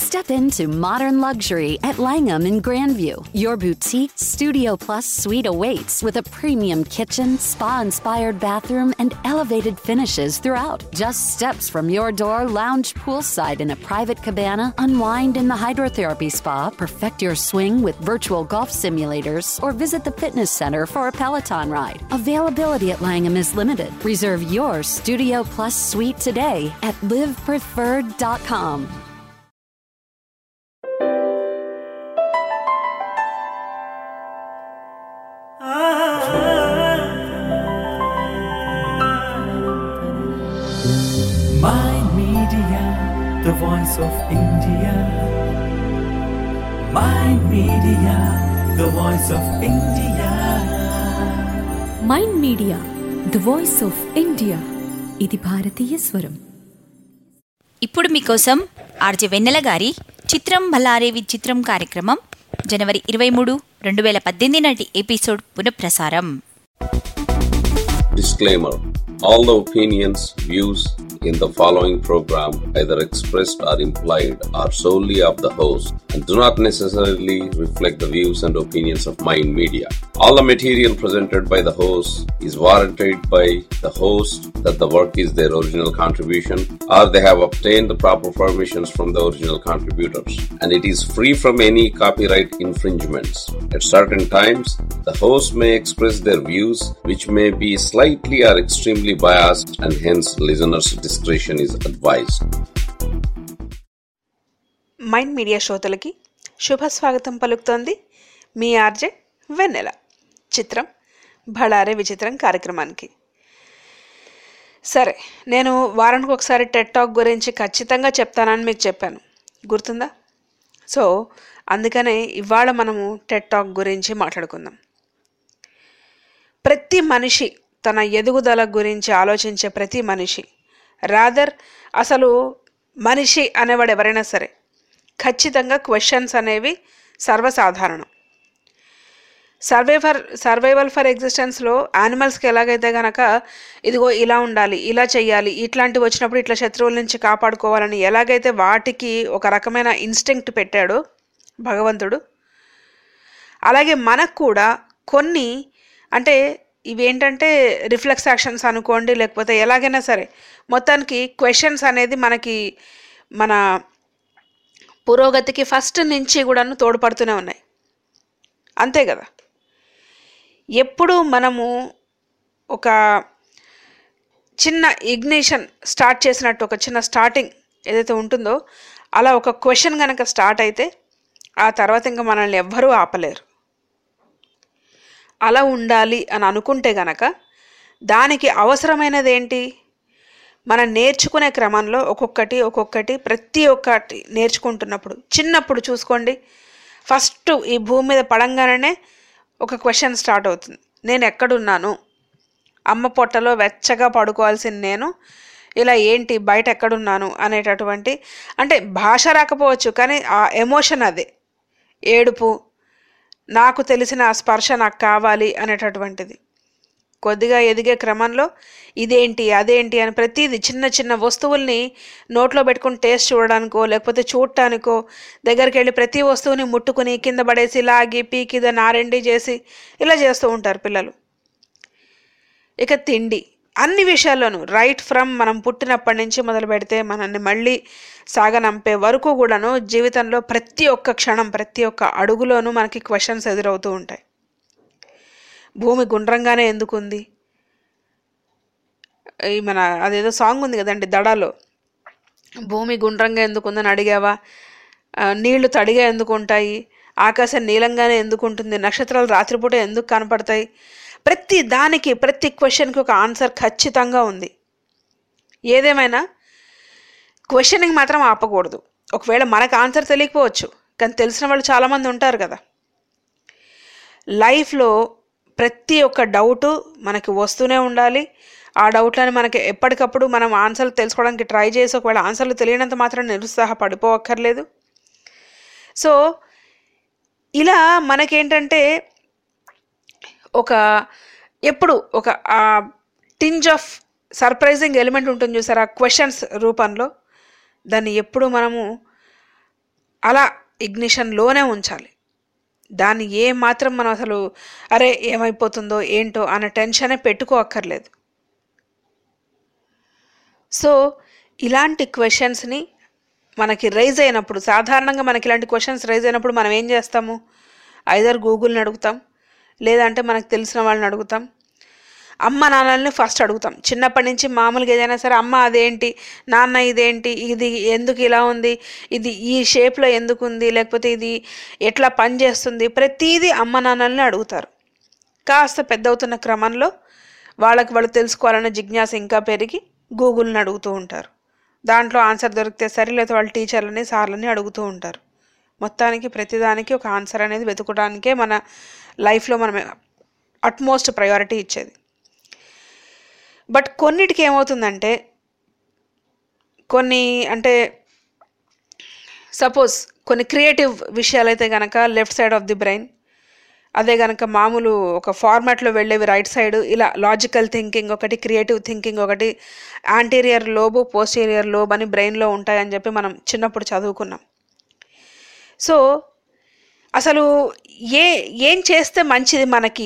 Step into modern luxury at Langham in Grandview. Your boutique Studio Plus suite awaits with a premium kitchen, spa inspired bathroom, and elevated finishes throughout. Just steps from your door, lounge poolside in a private cabana, unwind in the hydrotherapy spa, perfect your swing with virtual golf simulators, or visit the fitness center for a Peloton ride. Availability at Langham is limited. Reserve your Studio Plus suite today at livepreferred.com. My Media, the voice of India. My Media, the voice of India. Mind Media the voice of India ఇది భారతీయ స్వరం ఇప్పుడు మీకోసం RJ వెన్నెల గారి చిత్రం భలారే విచిత్రం కార్యక్రమం జనవరి ఇరవై మూడు రెండు వేల పద్దెనిమిది నాటి ఎపిసోడ్ పునఃప్రసారం Disclaimer All the opinions, views in the following program, either expressed or implied, are solely of the host and do not necessarily reflect the views and opinions of Mind Media. All the material presented by the host is warranted by the host that the work is their original contribution or they have obtained the proper permissions from the original contributors and it is free from any copyright infringements. At certain times, the host may express their views which may be slightly or extremely biased and hence listeners' discretion is advised. Mind Media శ్రోతలకి శుభ స్వాగతం పలుకుతోంది మీ RJ వెన్నెల చిత్రం భళారే విచిత్రం కార్యక్రమానికి సరే నేను వారానికి ఒకసారి టెట్ టాక్ గురించి ఖచ్చితంగా చెప్తానని మీకు చెప్పాను గుర్తుందా సో అందుకనే ఇవాళ మనము టెట్ టాక్ గురించి మాట్లాడుకుందాం ప్రతి మనిషి తన ఎదుగుదల గురించి ఆలోచించే ప్రతి మనిషి రాదర్ అసలు మనిషి అనేవాడు ఎవరైనా సరే ఖచ్చితంగా క్వశ్చన్స్ అనేవి సర్వసాధారణం సర్వైవర్ సర్వైవల్ ఫర్ ఎగ్జిస్టెన్స్లో యానిమల్స్కి ఎలాగైతే గనక ఇదిగో ఇలా ఉండాలి ఇలా చెయ్యాలి ఇట్లాంటివి వచ్చినప్పుడు ఇట్లా శత్రువుల నుంచి కాపాడుకోవాలని ఎలాగైతే వాటికి ఒక రకమైన ఇన్స్టింక్ట్ పెట్టాడో భగవంతుడు అలాగే మనకు కూడా కొన్ని అంటే ఇవేంటంటే రిఫ్లెక్స్ యాక్షన్స్ అనుకోండి లేకపోతే ఎలాగైనా సరే మొత్తానికి క్వశ్చన్స్ అనేది మనకి మన పురోగతికి ఫస్ట్ నుంచి కూడాను తోడ్పడుతూనే ఉన్నాయి అంతే కదా ఎప్పుడు మనము ఒక చిన్న ఇగ్నిషన్ స్టార్ట్ చేసినట్టు ఒక చిన్న స్టార్టింగ్ ఏదైతే ఉంటుందో అలా ఒక క్వశ్చన్ కనుక స్టార్ట్ అయితే ఆ తర్వాత ఇంకా మనల్ని ఎవ్వరూ ఆపలేరు అలా ఉండాలి అని అనుకుంటే గనక దానికి అవసరమైనది ఏంటి మనం నేర్చుకునే క్రమంలో ఒక్కొక్కటి ఒక్కొక్కటి ప్రతి ఒక్కటి నేర్చుకుంటున్నప్పుడు చిన్నప్పుడు చూసుకోండి ఫస్ట్ ఈ భూమి మీద పడంగానే ఒక క్వశ్చన్ స్టార్ట్ అవుతుంది నేను ఎక్కడున్నాను అమ్మ పొట్టలో వెచ్చగా పడుకోవాల్సిన నేను ఇలా ఏంటి బయట ఎక్కడున్నాను అనేటటువంటి అంటే భాష రాకపోవచ్చు కానీ ఆ ఎమోషన్ అదే ఏడుపు నాకు తెలిసిన ఆ స్పర్శ నాకు కావాలి అనేటటువంటిది కొద్దిగా ఎదిగే క్రమంలో ఇదేంటి అదేంటి అని ప్రతిదీ చిన్న చిన్న వస్తువుల్ని నోట్లో పెట్టుకుని టేస్ట్ చూడడానికో లేకపోతే చూడటానికో దగ్గరికి వెళ్ళి ప్రతి వస్తువుని ముట్టుకుని కింద పడేసి లాగి పీకి దాన్ని ఆరెండి చేసి ఇలా చేస్తూ ఉంటారు పిల్లలు ఇక తిండి అన్ని విషయాల్లోనూ రైట్ ఫ్రమ్ మనం పుట్టినప్పటి నుంచి మొదలు పెడితే మనల్ని మళ్ళీ సాగనంపే వరకు కూడాను జీవితంలో ప్రతి ఒక్క క్షణం ప్రతి ఒక్క అడుగులోనూ మనకి క్వశ్చన్స్ ఎదురవుతూ ఉంటాయి భూమి గుండ్రంగానే ఎందుకుంది ఈ మన అదేదో సాంగ్ ఉంది కదండి దడాలో భూమి గుండ్రంగా ఎందుకుందని అడిగావా ఆ, నీళ్లు తడిగా ఎందుకు ఉంటాయి ఆకాశం నీలంగానే ఎందుకు ఉంటుంది నక్షత్రాలు రాత్రిపూట ఎందుకు కనపడతాయి ప్రతి దానికి ప్రతి క్వశ్చన్కి ఒక ఆన్సర్ ఖచ్చితంగా ఉంది ఏదేమైనా క్వశ్చన్కి మాత్రం ఆపకూడదు ఒకవేళ మనకు ఆన్సర్ తెలియకపోవచ్చు కానీ తెలిసిన వాళ్ళు చాలామంది ఉంటారు కదా లైఫ్లో ప్రతి ఒక్క డౌటు మనకి వస్తూనే ఉండాలి ఆ డౌట్లని మనకి ఎప్పటికప్పుడు మనం ఆన్సర్లు తెలుసుకోవడానికి ట్రై చేసి ఒకవేళ ఆన్సర్లు తెలియనంత మాత్రం నిరుత్సాహపడిపోవక్కర్లేదు సో ఇలా మనకేంటంటే ఒక ఎప్పుడు ఒక టింజ్ ఆఫ్ సర్ప్రైజింగ్ ఎలిమెంట్ ఉంటుంది చూసారా క్వశ్చన్స్ రూపంలో దాన్ని ఎప్పుడు మనము అలా ఇగ్నిషన్లోనే ఉంచాలి దాన్ని ఏ మాత్రం మనం అసలు అరే ఏమైపోతుందో ఏంటో అన్న టెన్షనే పెట్టుకోక్కర్లేదు సో ఇలాంటి క్వశ్చన్స్ని మనకి రైజ్ అయినప్పుడు సాధారణంగా మనకి ఇలాంటి క్వశ్చన్స్ రైజ్ అయినప్పుడు మనం ఏం చేస్తాము ఐదర్ గూగుల్ని అడుగుతాం లేదంటే మనకు తెలిసిన వాళ్ళని అడుగుతాం అమ్మ నాన్నల్ని ఫస్ట్ అడుగుతాం చిన్నప్పటి నుంచి మామూలుగా ఏదైనా సరే అమ్మ అదేంటి నాన్న ఇదేంటి ఇది ఎందుకు ఇలా ఉంది ఇది ఈ షేప్లో ఎందుకు ఉంది లేకపోతే ఇది ఎట్లా పనిచేస్తుంది ప్రతిదీ అమ్మ నాన్నల్ని అడుగుతారు కాస్త పెద్ద అవుతున్న క్రమంలో వాళ్ళకి వాళ్ళు తెలుసుకోవాలన్న జిజ్ఞాస ఇంకా పెరిగి గూగుల్ని అడుగుతూ ఉంటారు దాంట్లో ఆన్సర్ దొరికితే సరే లేదా వాళ్ళ టీచర్లని సార్లని అడుగుతూ ఉంటారు మొత్తానికి ప్రతిదానికి ఒక ఆన్సర్ అనేది వెతుకోవడానికే మన లైఫ్లో మనం అట్మోస్ట్ ప్రయారిటీ ఇచ్చేది బట్ కొన్నిటికి ఏమవుతుందంటే కొన్ని అంటే సపోజ్ కొన్ని క్రియేటివ్ విషయాలైతే కనుక left side of the brain అదే కనుక మామూలు ఒక ఫార్మాట్లో వెళ్ళేవి రైట్ సైడ్ ఇలా లాజికల్ థింకింగ్ ఒకటి క్రియేటివ్ థింకింగ్ ఒకటి యాంటీరియర్ లోబు పోస్టీరియర్ లోబ్ అని బ్రెయిన్లో ఉంటాయని చెప్పి మనం చిన్నప్పుడు చదువుకున్నాం సో అసలు ఏ ఏం చేస్తే మంచిది మనకి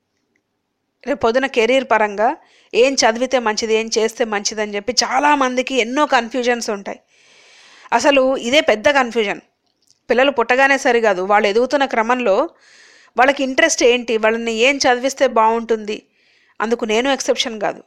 రేపు పొద్దున కెరీర్ పరంగా ఏం చదివితే మంచిది ఏం చేస్తే మంచిది అని చెప్పి చాలామందికి ఎన్నో కన్ఫ్యూజన్స్ ఉంటాయి అసలు ఇదే పెద్ద కన్ఫ్యూజన్ పిల్లలు పుట్టగానే సరికాదు వాళ్ళు ఎదుగుతున్న క్రమంలో వాళ్ళకి ఇంట్రెస్ట్ ఏంటి వాళ్ళని ఏం చదివిస్తే బాగుంటుంది అందుకు నేను ఎక్సెప్షన్ కాదు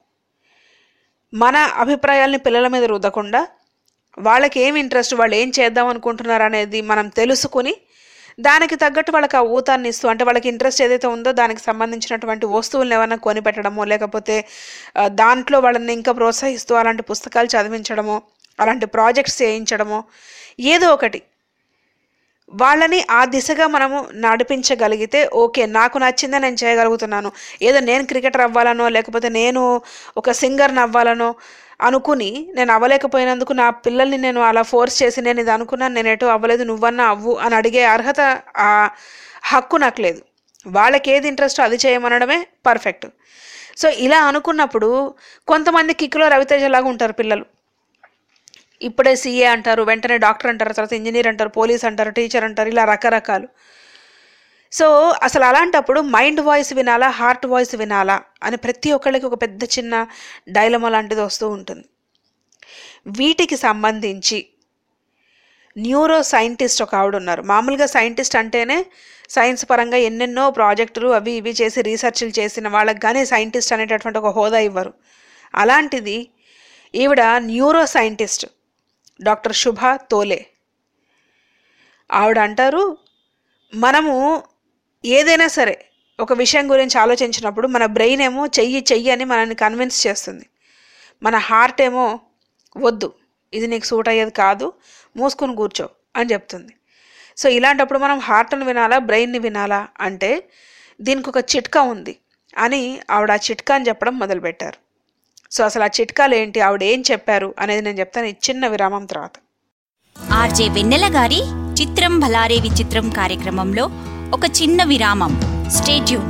మన అభిప్రాయాల్ని పిల్లల మీద రుద్దకుండా వాళ్ళకి ఏం ఇంట్రెస్ట్ వాళ్ళు ఏం చేద్దాం అనుకుంటున్నారు అనేది మనం తెలుసుకుని దానికి తగ్గట్టు వాళ్ళకి ఆ ఊతాన్ని ఇస్తూ అంటే వాళ్ళకి ఇంట్రెస్ట్ ఏదైతే ఉందో దానికి సంబంధించినటువంటి వస్తువులను ఏమైనా కొనిపెట్టడమో లేకపోతే ఆ, దాంట్లో వాళ్ళని ఇంకా ప్రోత్సహిస్తూ అలాంటి పుస్తకాలు చదివించడమో అలాంటి ప్రాజెక్ట్స్ చేయించడమో ఏదో ఒకటి వాళ్ళని ఆ దిశగా మనము నడిపించగలిగితే ఓకే నాకు నచ్చిందే నేను చేయగలుగుతున్నాను ఏదో నేను క్రికెటర్ అవ్వాలనో లేకపోతే నేను ఒక సింగర్ని అవ్వాలనో అనుకుని నేను అవ్వలేకపోయినందుకు నా పిల్లల్ని నేను అలా ఫోర్స్ చేసి నేను ఇది అనుకున్నాను నేను ఎటు అవ్వలేదు నువ్వన్నా అవ్వు అని అడిగే అర్హత ఆ హక్కు నాకు లేదు వాళ్ళకి ఏది ఇంట్రెస్ట్ అది చేయమనడమే పర్ఫెక్ట్ సో ఇలా అనుకున్నప్పుడు కొంతమంది కిక్లో రవితేజ లాగా ఉంటారు పిల్లలు ఇప్పుడే సీఏ అంటారు వెంటనే డాక్టర్ అంటారు తర్వాత ఇంజనీర్ అంటారు పోలీస్ అంటారు టీచర్ అంటారు ఇలా రకరకాలు సో అసలు అలాంటప్పుడు మైండ్ వాయిస్ వినాలా హార్ట్ వాయిస్ వినాలా అని ప్రతి ఒక్కళ్ళకి ఒక పెద్ద చిన్న డైలమా లాంటిది వస్తూ ఉంటుంది వీటికి సంబంధించి న్యూరో సైంటిస్ట్ ఒక ఆవిడ ఉన్నారు మామూలుగా సైంటిస్ట్ అంటేనే సైన్స్ పరంగా ఎన్నెన్నో ప్రాజెక్టులు అవి ఇవి చేసి రీసెర్చ్లు చేసిన వాళ్ళకి కానీ సైంటిస్ట్ అనేటటువంటి ఒక హోదా ఇవ్వరు అలాంటిది ఈవిడ న్యూరో సైంటిస్ట్ డాక్టర్ శుభ తోలే ఆవిడ అంటారు మనము ఏదైనా సరే ఒక విషయం గురించి ఆలోచించినప్పుడు మన బ్రెయిన్ ఏమో చెయ్యి చెయ్యి అని మనల్ని కన్విన్స్ చేస్తుంది మన హార్ట్ ఏమో వద్దు ఇది నీకు సూట్ అయ్యేది కాదు మూసుకుని కూర్చో అని చెప్తుంది సో ఇలాంటప్పుడు మనం హార్ట్ని వినాలా బ్రెయిన్ని వినాలా అంటే దీనికి ఒక చిట్కా ఉంది అని ఆవిడ ఆ చిట్కా అని చెప్పడం మొదలుపెట్టారు సో అసలు ఆ చిట్కాలు ఏంటి ఆవిడ ఏం చెప్పారు అనేది నేను చెప్తాను ఈ చిన్న విరామం తర్వాత ఆర్జే వెన్నెల గారి చిత్రం భలారే విచిత్రం కార్యక్రమంలో ఒక చిన్న విరామం stay tuned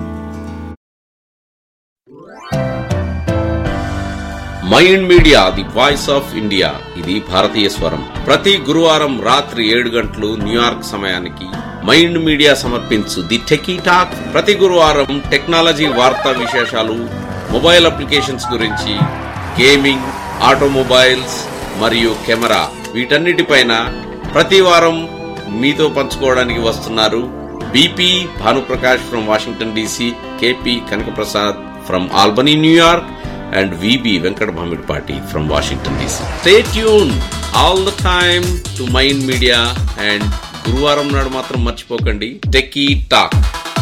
Mind Media the voice of India ఇది భారతీయ స్వరం ప్రతి గురువారం రాత్రి ఏడు గంటలు న్యూయార్క్ సమయానికి మైండ్ మీడియా సమర్పించు ది టెకీ టాక్ ప్రతి గురువారం టెక్నాలజీ వార్తా విశేషాలు మొబైల్ అప్లికేషన్స్ గురించి గేమింగ్ ఆటోమొబైల్స్ మరియు కెమెరా వీటన్నిటిపైన ప్రతి వారం మీతో పంచుకోవడానికి వస్తున్నారు BP Bhanuprakash from Washington DC KP Kanakaprasad from Albany New York and VB Venkat Bhamidpati from Washington DC. Stay tuned all the time to Mind Media and గురువారం నాడు మాత్రం మర్చిపోకండి techie talk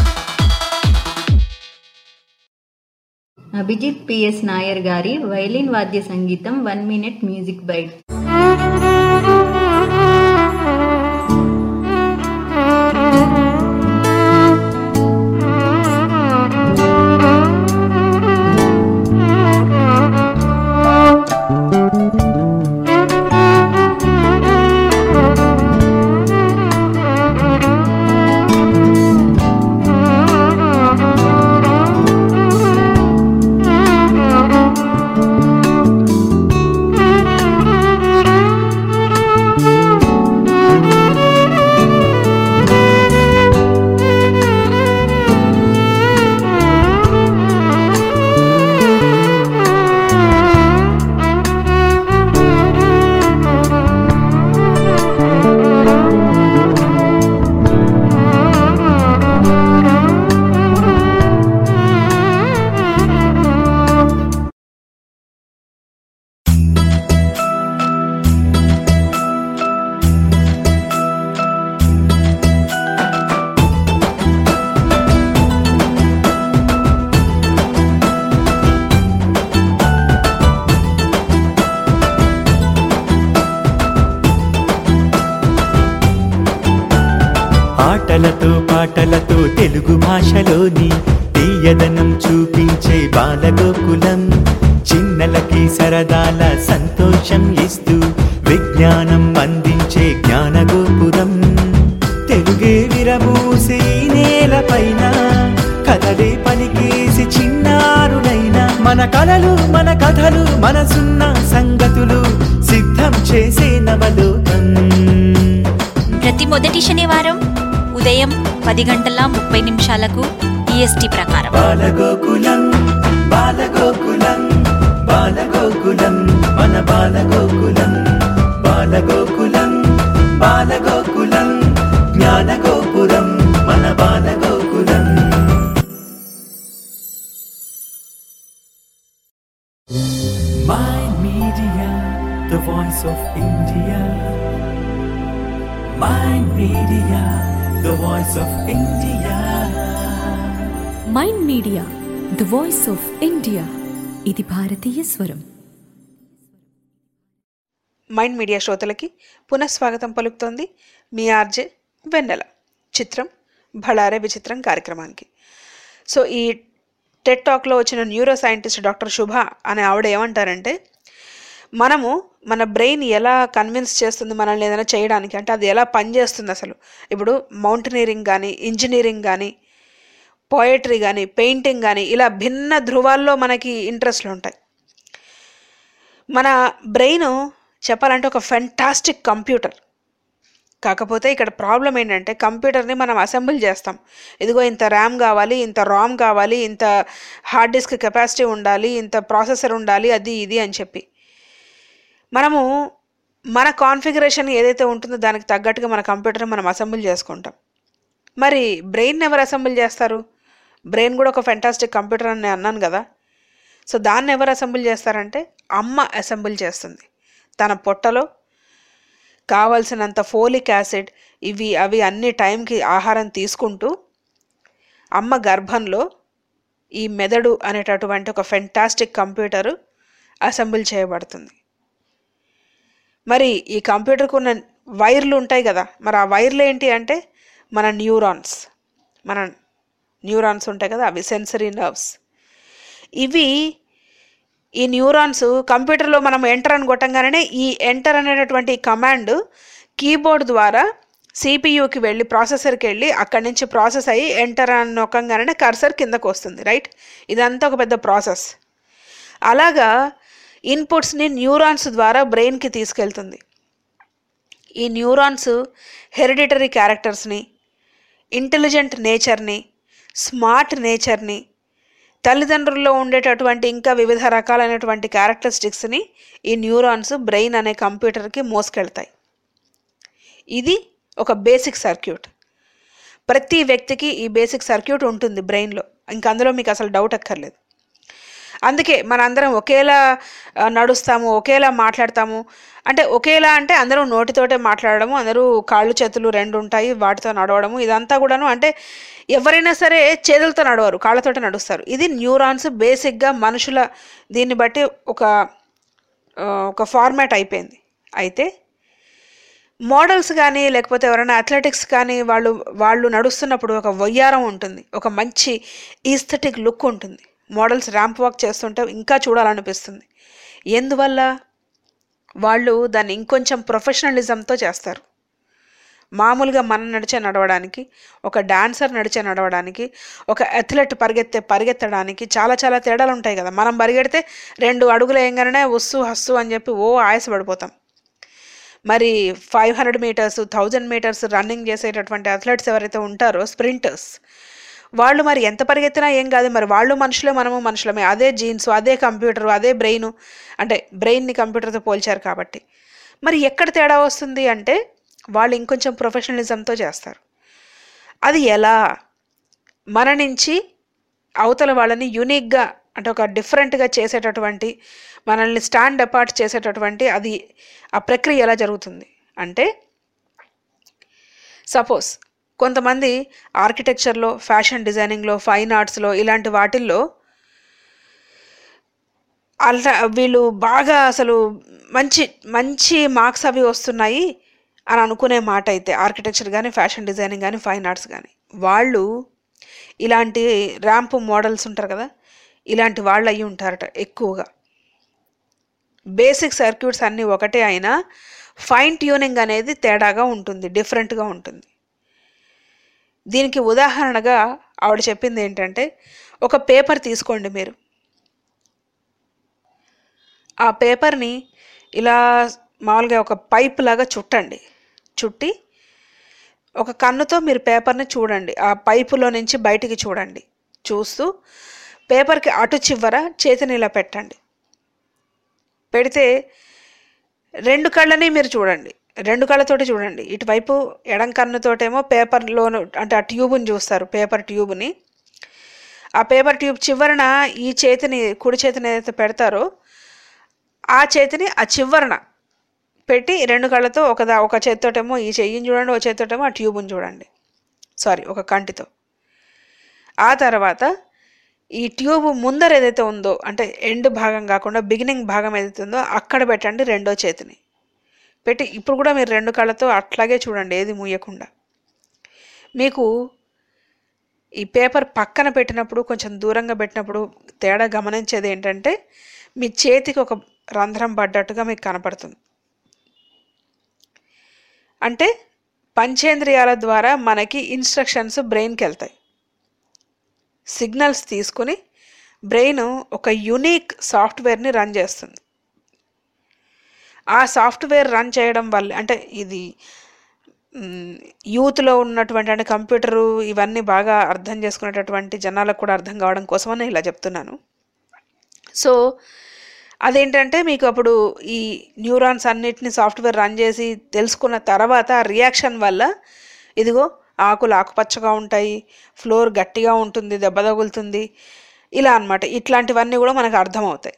Abhijit PS Nair గారి వైలిన్ వాద్య సంగీతం one minute music bite Thank you. ఆటలతో పాటలతో తెలుగు భాషలోని తీయదనం చూపించే బాలగోకులం చిన్నలకి సరదాల సంతోషం ఇస్తూ విజ్ఞానం అందించే జ్ఞానగోపురం తెలుగే విరబూసి ఈ నేలపైన కథలే పలికేసి చిన్నారులైన మన కలలు మన కథలు మనసున్న సంగతులు సిద్ధం చేసే నవలోకం ప్రతి మొదటి శనివారం ఉదయం పది గంటల ముప్పై నిమిషాలకు ఈఎస్టీ ప్రకారం బాలగోకులం బాలగోకులం బాలగోకులం మన బాలగోకులం బాలగోకులం బాలగోకులం జ్ఞానగోపురం మన Balagokulam My Media, the voice of India. My Media, the voice of India. Mind Media the voice of India ఇది భారతీయ స్వరం మైండ్ మీడియా శ్రోతలకి పునఃస్వాగతం పలుకుతోంది మీ ఆర్జే వెన్నెల చిత్రం భళారే విచిత్రం కార్యక్రమానికి సో ఈ టెట్ టాక్లో వచ్చిన న్యూరో సైంటిస్ట్ డాక్టర్ శుభ అనే ఆవిడ ఏమంటారంటే మనము మన బ్రెయిన్ ఎలా కన్విన్స్ చేస్తుంది మనల్ని ఏదైనా చేయడానికి అంటే అది ఎలా పనిచేస్తుంది అసలు ఇప్పుడు మౌంటనీరింగ్ కానీ ఇంజనీరింగ్ కానీ పోయట్రీ కానీ పెయింటింగ్ కానీ ఇలా భిన్న ధృవాల్లో మనకి ఇంట్రెస్ట్లు ఉంటాయి మన బ్రెయిన్ చెప్పాలంటే ఒక ఫెంటాస్టిక్ కంప్యూటర్ కాకపోతే ఇక్కడ ప్రాబ్లం ఏంటంటే కంప్యూటర్ని మనం అసెంబుల్ చేస్తాం ఇదిగో ఇంత ర్యామ్ కావాలి ఇంత రామ్ కావాలి ఇంత హార్డ్ డిస్క్ కెపాసిటీ ఉండాలి ఇంత ప్రాసెసర్ ఉండాలి అది ఇది అని చెప్పి మనము మన కాన్ఫిగరేషన్ ఏదైతే ఉంటుందో దానికి తగ్గట్టుగా మన కంప్యూటర్ని మనం అసెంబుల్ చేసుకుంటాం మరి బ్రెయిన్ ఎవరు అసెంబుల్ చేస్తారు బ్రెయిన్ కూడా ఒక ఫెంటాస్టిక్ కంప్యూటర్ అని నేను అన్నాను కదా సో దాన్ని ఎవరు అసెంబుల్ చేస్తారంటే అమ్మ అసెంబుల్ చేస్తుంది తన పొట్టలో కావలసినంత ఫోలిక్ యాసిడ్ ఇవి అవి అన్ని టైంకి ఆహారం తీసుకుంటూ అమ్మ గర్భంలో ఈ మెదడు అనేటటువంటి ఒక ఫెంటాస్టిక్ కంప్యూటరు అసెంబుల్ చేయబడుతుంది మరి ఈ కంప్యూటర్కు ఉన్న వైర్లు ఉంటాయి కదా మరి ఆ వైర్లు ఏంటి అంటే మన న్యూరాన్స్ మన న్యూరాన్స్ ఉంటాయి కదా అవి సెన్సరీ నర్వ్స్ ఇవి ఈ న్యూరాన్స్ కంప్యూటర్లో మనం ఎంటర్ అని కొట్టంగానే ఈ ఎంటర్ అనేటటువంటి కమాండ్ కీబోర్డ్ ద్వారా సిపియుకి వెళ్ళి ప్రాసెసర్కి వెళ్ళి అక్కడి నుంచి ప్రాసెస్ అయ్యి ఎంటర్ అని నొక్కంగానే కర్సర్ కిందకు వస్తుంది రైట్ ఇదంతా ఒక పెద్ద ప్రాసెస్ అలాగా ఇన్పుట్స్ని న్యూరాన్స్ ద్వారా బ్రెయిన్కి తీసుకెళ్తుంది ఈ న్యూరాన్స్ హెరిడిటరీ క్యారెక్టర్స్ని ఇంటెలిజెంట్ నేచర్ని స్మార్ట్ నేచర్ని తల్లిదండ్రుల్లో ఉండేటటువంటి ఇంకా వివిధ రకాలైనటువంటి క్యారెక్టరిస్టిక్స్ని ఈ న్యూరాన్స్ బ్రెయిన్ అనే కంప్యూటర్కి మోసుకెళ్తాయి ఇది ఒక బేసిక్ సర్క్యూట్ ప్రతి వ్యక్తికి ఈ బేసిక్ సర్క్యూట్ ఉంటుంది బ్రెయిన్లో ఇంక అందులో మీకు అసలు డౌట్ అక్కర్లేదు అందుకే మనందరం ఒకేలా ఆ, నడుస్తాము ఒకేలా మాట్లాడతాము అంటే ఒకేలా అంటే అందరూ నోటితోటే మాట్లాడడము అందరూ కాళ్ళు చేతులు రెండు ఉంటాయి వాటితో నడవడము ఇదంతా కూడాను అంటే ఎవరైనా సరే చేతులతో నడవరు కాళ్ళతోటే నడుస్తారు ఇది న్యూరాన్స్ బేసిక్గా మనుషుల దీన్ని బట్టి ఒక ఆ, ఒక ఫార్మాట్ అయిపోయింది అయితే మోడల్స్ కానీ లేకపోతే ఎవరైనా అథ్లెటిక్స్ కానీ వాళ్ళు వాళ్ళు నడుస్తున్నప్పుడు ఒక వయ్యారం ఉంటుంది ఒక మంచి ఈస్థెటిక్ లుక్ ఉంటుంది మోడల్స్ ర్యాంప్ వాక్ చేస్తుంటే ఇంకా చూడాలనిపిస్తుంది ఎందువల్ల వాళ్ళు దాన్ని ఇంకొంచెం ప్రొఫెషనలిజంతో చేస్తారు మామూలుగా మనం నడిచే నడవడానికి ఒక డాన్సర్ నడిచే నడవడానికి ఒక అథ్లెట్ పరిగెత్తే పరిగెత్తడానికి చాలా చాలా తేడాలు ఉంటాయి కదా మనం పరిగెడితే రెండు అడుగులు వేయంగానే వస్సు హస్సు అని చెప్పి ఓ ఆయాసపడిపోతాం మరి five hundred metres thousand metres running చేసేటటువంటి అథ్లెట్స్ ఎవరైతే ఉంటారో స్ప్రింటర్స్ వాళ్ళు మరి ఎంత పరిగెత్తినా ఏం కాదు మరి వాళ్ళు మనుషులే మనము మనుషులమే అదే జీన్స్ అదే కంప్యూటర్ అదే బ్రెయిన్ అంటే బ్రెయిన్ని కంప్యూటర్తో పోల్చారు కాబట్టి మరి ఎక్కడ తేడా వస్తుంది అంటే వాళ్ళు ఇంకొంచెం ప్రొఫెషనలిజంతో చేస్తారు అది ఎలా మన నుంచి అవతల వాళ్ళని యూనిక్గా అంటే ఒక డిఫరెంట్గా చేసేటటువంటి మనల్ని స్టాండ్ అపార్ట్ చేసేటటువంటి అది ఆ ప్రక్రియ ఎలా జరుగుతుంది అంటే సపోజ్ కొంతమంది ఆర్కిటెక్చర్లో ఫ్యాషన్ డిజైనింగ్లో ఫైన్ ఆర్ట్స్లో ఇలాంటి వాటిల్లో అలా వీళ్ళు బాగా అసలు మంచి మంచి మార్క్స్ అవి వస్తున్నాయి అని అనుకునే మాట అయితే ఆర్కిటెక్చర్ కానీ ఫ్యాషన్ డిజైనింగ్ కానీ ఫైన్ ఆర్ట్స్ కానీ వాళ్ళు ఇలాంటి ర్యాంప్ మోడల్స్ ఉంటారు కదా ఇలాంటి వాళ్ళు అయ్యి ఉంటారట ఎక్కువగా బేసిక్ సర్క్యూట్స్ అన్నీ ఒకటే అయినా ఫైన్ ట్యూనింగ్ అనేది తేడాగా ఉంటుంది డిఫరెంట్గా ఉంటుంది దీనికి ఉదాహరణగా ఆవిడ చెప్పింది ఏంటంటే ఒక పేపర్ తీసుకోండి మీరు ఆ పేపర్ని ఇలా మామూలుగా ఒక పైప్ లాగా చుట్టండి చుట్టి ఒక కన్నుతో మీరు పేపర్ని చూడండి ఆ పైపులో నుంచి బయటికి చూడండి చూస్తూ పేపర్కి అటు చివర చేతిని ఇలా పెట్టండి పెడితే రెండు కళ్ళని మీరు చూడండి రెండు కళ్ళతోటి చూడండి ఇటువైపు ఎడం కన్నుతోటేమో పేపర్లోను అంటే ఆ ట్యూబ్ని చూస్తారు పేపర్ ట్యూబ్ని ఆ పేపర్ ట్యూబ్ చివరన ఈ చేతిని కుడి చేతిని ఏదైతే పెడతారో ఆ చేతిని ఆ చివరన పెట్టి రెండు కళ్ళతో ఒక దా ఒక చేతితోటేమో ఈ చెయ్యిని చూడండి ఒక చేతితోటేమో ఆ ట్యూబ్ని చూడండి సారీ ఒక కంటితో ఆ తర్వాత ఈ ట్యూబ్ ముందర ఏదైతే ఉందో అంటే ఎండ్ భాగం కాకుండా బిగినింగ్ భాగం ఏదైతే ఉందో అక్కడ పెట్టండి రెండో చేతిని పెట్టి ఇప్పుడు కూడా మీరు రెండు కళ్ళతో అట్లాగే చూడండి ఏది మూయకుండా మీకు ఈ పేపర్ పక్కన పెట్టినప్పుడు కొంచెం దూరంగా పెట్టినప్పుడు తేడా గమనించేది ఏంటంటే మీ చేతికి ఒక రంధ్రం పడ్డట్టుగా మీకు కనపడుతుంది అంటే పంచేంద్రియాల ద్వారా మనకి ఇన్స్ట్రక్షన్స్ బ్రెయిన్కి వెళ్తాయి సిగ్నల్స్ తీసుకుని బ్రెయిన్ ఒక యునీక్ సాఫ్ట్వేర్ని రన్ చేస్తుంది ఆ సాఫ్ట్వేర్ రన్ చేయడం వల్ల అంటే ఇది మ్, యూత్లో ఉన్నటువంటి అంటే కంప్యూటరు ఇవన్నీ బాగా అర్థం చేసుకునేటటువంటి జనాలకు కూడా అర్థం కావడం కోసమని ఇలా చెప్తున్నాను సో అదేంటంటే మీకు అప్పుడు ఈ న్యూరాన్స్ అన్నిటిని సాఫ్ట్వేర్ రన్ చేసి తెలుసుకున్న తర్వాత ఆ రియాక్షన్ వల్ల ఇదిగో ఆకులు ఆకుపచ్చగా ఉంటాయి ఫ్లోర్ గట్టిగా ఉంటుంది దెబ్బ తగులుతుంది ఇలా అన్నమాట ఇట్లాంటివన్నీ కూడా మనకు అర్థమవుతాయి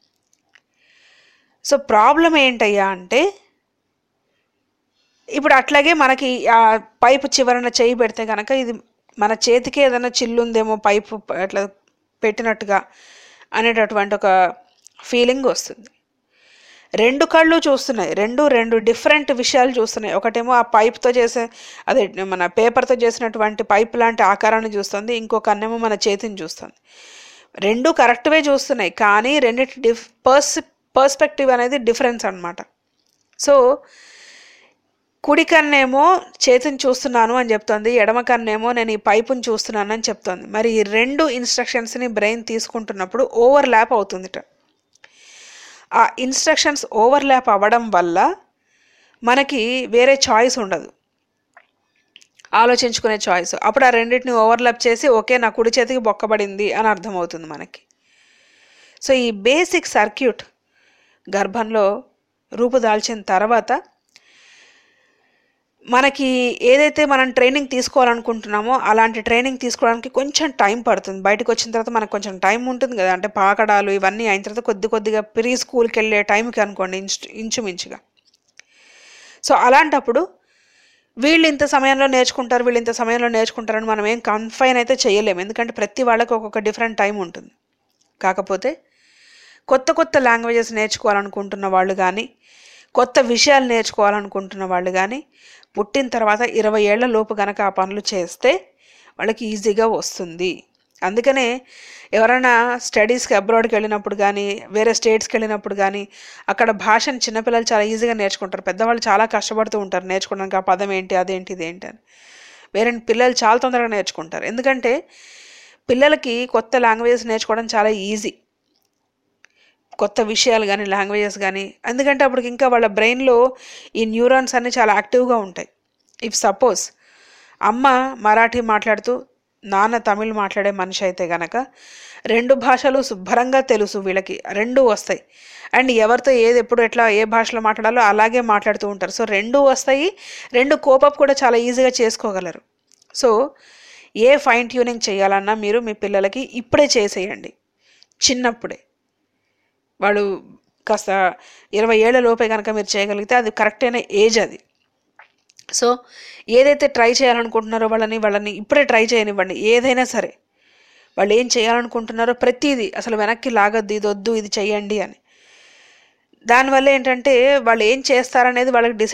సో ప్రాబ్లం ఏంటయ్యా అంటే ఇప్పుడు అట్లాగే మనకి ఆ పైపు చివరన చేయి పెడితే కనుక ఇది మన చేతికి ఏదైనా చిల్లుందేమో పైపు అట్లా పెట్టినట్టుగా అనేటటువంటి ఒక ఫీలింగ్ వస్తుంది రెండు కళ్ళు చూస్తున్నాయి రెండు రెండు డిఫరెంట్ విషయాలు చూస్తున్నాయి ఒకటేమో ఆ పైప్తో చేసే అదే మన పేపర్తో చేసినటువంటి పైప్ లాంటి ఆకారాన్ని చూస్తుంది ఇంకో కన్నేమో మన చేతిని చూస్తుంది రెండు కరెక్ట్వే చూస్తున్నాయి కానీ రెండిటి డిఫ్ పర్స్ పర్స్పెక్టివ్ అనేది డిఫరెన్స్ అన్నమాట సో కుడి కన్నేమో చేతిని చూస్తున్నాను అని చెప్తోంది ఎడమ కన్నేమో నేను ఈ పైపుని చూస్తున్నాను అని చెప్తోంది మరి ఈ రెండు ఇన్స్ట్రక్షన్స్ని బ్రెయిన్ తీసుకుంటున్నప్పుడు ఓవర్ ల్యాప్ అవుతుందిట ఆ ఇన్స్ట్రక్షన్స్ ఓవర్ ల్యాప్ అవ్వడం వల్ల మనకి వేరే చాయిస్ ఉండదు ఆలోచించుకునే చాయిస్ అప్పుడు ఆ రెండింటిని ఓవర్లాప్ చేసి ఓకే నా కుడి చేతికి బొక్కబడింది అని అర్థమవుతుంది మనకి సో ఈ బేసిక్ సర్క్యూట్ గర్భంలో రూపుదాల్చిన తర్వాత మనకి ఏదైతే మనం ట్రైనింగ్ తీసుకోవాలనుకుంటున్నామో అలాంటి ట్రైనింగ్ తీసుకోవడానికి కొంచెం టైం పడుతుంది బయటకు వచ్చిన తర్వాత మనకు కొంచెం టైం ఉంటుంది కదా అంటే పాకడాలు ఇవన్నీ అయిన తర్వాత కొద్ది కొద్దిగా ప్రీ స్కూల్కి వెళ్ళే టైంకి అనుకోండి ఇంచు ఇంచుమించుగా సో అలాంటప్పుడు వీళ్ళు ఇంత సమయంలో నేర్చుకుంటారు వీళ్ళు ఇంత సమయంలో నేర్చుకుంటారని మనం ఏం కన్ఫైన్ అయితే చేయలేము ఎందుకంటే ప్రతి వాళ్ళకి ఒక్కొక్క డిఫరెంట్ టైం ఉంటుంది కాకపోతే కొత్త కొత్త లాంగ్వేజెస్ నేర్చుకోవాలనుకుంటున్న వాళ్ళు కానీ కొత్త విషయాలు నేర్చుకోవాలనుకుంటున్న వాళ్ళు కానీ పుట్టిన తర్వాత ఇరవై ఏళ్ల లోపు గనక ఆ పనులు చేస్తే వాళ్ళకి ఈజీగా వస్తుంది అందుకనే ఎవరైనా స్టడీస్కి అబ్రాడ్కి వెళ్ళినప్పుడు కానీ వేరే స్టేట్స్కి వెళ్ళినప్పుడు కానీ అక్కడ భాషను చిన్నపిల్లలు చాలా ఈజీగా నేర్చుకుంటారు పెద్దవాళ్ళు చాలా కష్టపడుతూ ఉంటారు నేర్చుకోవడానికి ఆ పదం ఏంటి అదేంటి ఇదేంటి అని వేరే పిల్లలు చాలా తొందరగా నేర్చుకుంటారు ఎందుకంటే పిల్లలకి కొత్త లాంగ్వేజెస్ నేర్చుకోవడం చాలా ఈజీ కొత్త విషయాలు కానీ లాంగ్వేజెస్ కానీ ఎందుకంటే అప్పుడు ఇంకా వాళ్ళ బ్రెయిన్లో ఈ న్యూరాన్స్ అన్నీ చాలా యాక్టివ్గా ఉంటాయి ఇఫ్ సపోజ్ అమ్మ మరాఠీ మాట్లాడుతూ నాన్న తమిళ్ మాట్లాడే మనిషి అయితే గనక రెండు భాషలు శుభ్రంగా తెలుసు వీళ్ళకి రెండు వస్తాయి అండ్ ఎవరితో ఏది ఎప్పుడు ఎట్లా ఏ భాషలో మాట్లాడాలో అలాగే మాట్లాడుతూ ఉంటారు సో రెండు వస్తాయి రెండు కోపప్ కూడా చాలా ఈజీగా చేసుకోగలరు సో ఏ ఫైన్ ట్యూనింగ్ చేయాలన్నా మీరు మీ పిల్లలకి ఇప్పుడే చేసేయండి చిన్నప్పుడే వాడు కాస్త ఇరవై ఏళ్ళ లోపే కనుక మీరు చేయగలిగితే అది కరెక్ట్ అయిన ఏజ్ అది సో ఏదైతే ట్రై చేయాలనుకుంటున్నారో వాళ్ళని వాళ్ళని ఇప్పుడే ట్రై చేయనివ్వండి ఏదైనా సరే వాళ్ళు ఏం చేయాలనుకుంటున్నారో ప్రతిదీ అసలు వెనక్కి లాగద్దు ఇది వద్దు ఇది చెయ్యండి అని దానివల్ల ఏంటంటే వాళ్ళు ఏం చేస్తారనేది వాళ్ళకి డిసైడ్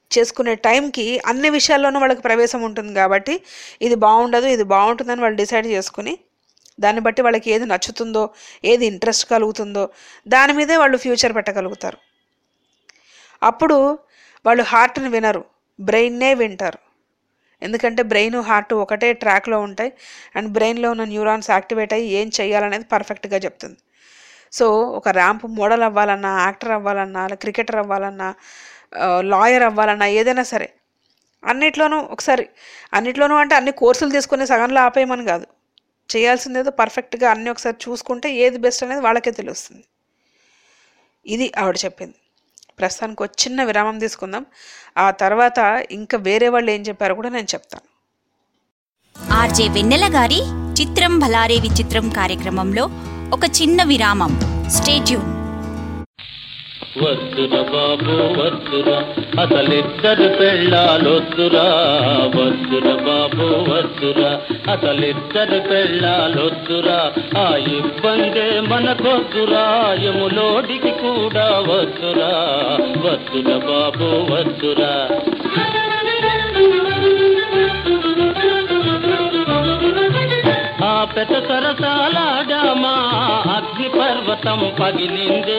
చేసుకునే టైంకి అన్ని విషయాల్లోనూ వాళ్ళకి ప్రవేశం ఉంటుంది కాబట్టి ఇది బాగుండదు ఇది బాగుంటుందని వాళ్ళు డిసైడ్ చేసుకుని దాన్ని బట్టి వాళ్ళకి ఏది నచ్చుతుందో ఏది ఇంట్రెస్ట్ కలుగుతుందో దాని మీదే వాళ్ళు ఫ్యూచర్ పెట్టగలుగుతారు అప్పుడు వాళ్ళు హార్ట్ని వినరు బ్రెయిన్నే వింటారు ఎందుకంటే బ్రెయిన్ హార్ట్ ఒకటే ట్రాక్లో ఉంటాయి అండ్ బ్రెయిన్లో ఉన్న న్యూరాన్స్ యాక్టివేట్ అయ్యి ఏం చేయాలనేది పర్ఫెక్ట్గా చెప్తుంది సో ఒక ర్యాంప్ మోడల్ అవ్వాలన్నా యాక్టర్ అవ్వాలన్నా క్రికెటర్ అవ్వాలన్నా లాయర్ అవ్వాలన్నా ఏదైనా సరే అన్నిట్లోనూ ఒకసారి అన్నిట్లోనూ అంటే అన్ని కోర్సులు తీసుకుని సగంలో ఆపేయమని కాదు చేయాల్సిందేదో పర్ఫెక్ట్గా అన్నీ ఒకసారి చూసుకుంటే ఏది బెస్ట్ అనేది వాళ్ళకే తెలుస్తుంది ఇది ఆవిడ చెప్పింది ప్రస్తుతానికి ఒక చిన్న విరామం తీసుకుందాం ఆ తర్వాత ఇంకా వేరే వాళ్ళు ఏం చెప్పారో కూడా నేను చెప్తాను ఆర్జే వెన్నెల గారి చిత్రం భలారే విచిత్రం కార్యక్రమంలో ఒక చిన్న విరామం స్టేట్యూన్ వద్దుర బాబు వద్దుర అసలిద్దరు పెళ్ళాలొద్దురా వద్దుర బాబు వద్దుర అసలిద్దరు పెళ్ళాలొద్దురా ఆ ఇబ్బందే మనకొద్దురా యములోడికి కూడా వద్దురా వద్దుర బాబు వద్దురా ఆ పెద్ద సరసాలాడామా అగ్ని పర్వతం పగిలిందే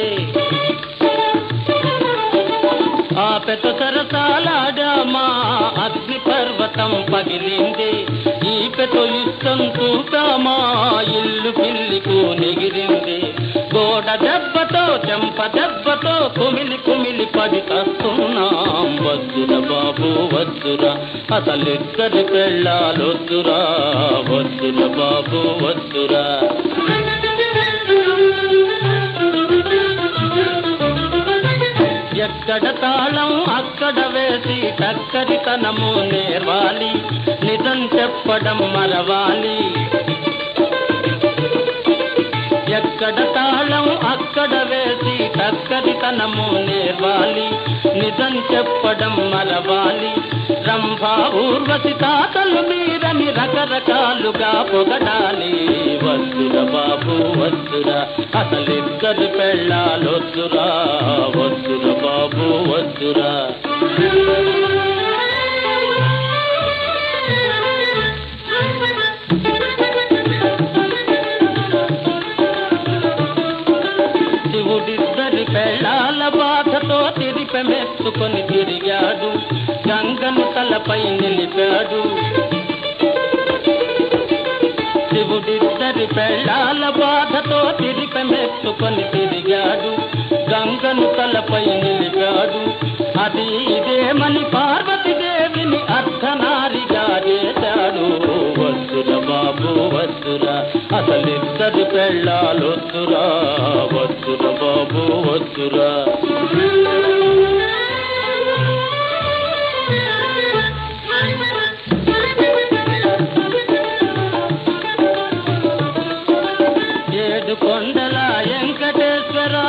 ఆ పెద్ద సరసాలాడామా అగ్ని పర్వతం పగిలింది ఈ పెద్ద ఇష్టం చూపామా ఇల్లు పిల్లికు నెగిరింది గోడ దెబ్బతో చెంప దెబ్బతో కుమిలి కుమిలి పడి కస్తున్నాం వద్దుర బాబు వద్దురా అసలిద్దరి పెళ్ళాలొద్దురా వద్దుర బాబు వద్దురా ఎక్కడ తాళం అక్కడ వేసి టక్కరితనము నేర్వాలి నిజం చెప్పడం మరవాలి ఎక్కడ తాళం అక్కడ వేసి టక్కరితనము నేర్వాలి నిజం చెప్పడం మరవాలి రంభా ఊర్వశి తాతలు మీరని రకరకాలుగా పొగడాలి వద్దుర బాబు వద్దుర అసలిద్దరు పెళ్ళాలొద్దురా వద్దుర బాబు వద్దురా శివుడిద్దరి పెళ్ళాల బాధతో తిరిపెమెత్తుకొని తిరిగాడు గంగను తలపై నిలిపాడు శివుడిద్దరి పెళ్ళాల బాధతో తిరిపెమెత్తుకొని తిరిగాడు గంగను తలపై నిలిపాడు అది ఇదేమని పార్వతీదేవిని అర్ధనారిగా చేశాడు వద్దుర బాబు వద్దుర అసలిద్దరు పెళ్ళాలొద్దురా వద్దుర బాబు వద్దురా ఏడు కొండల వెంకటేశ్వర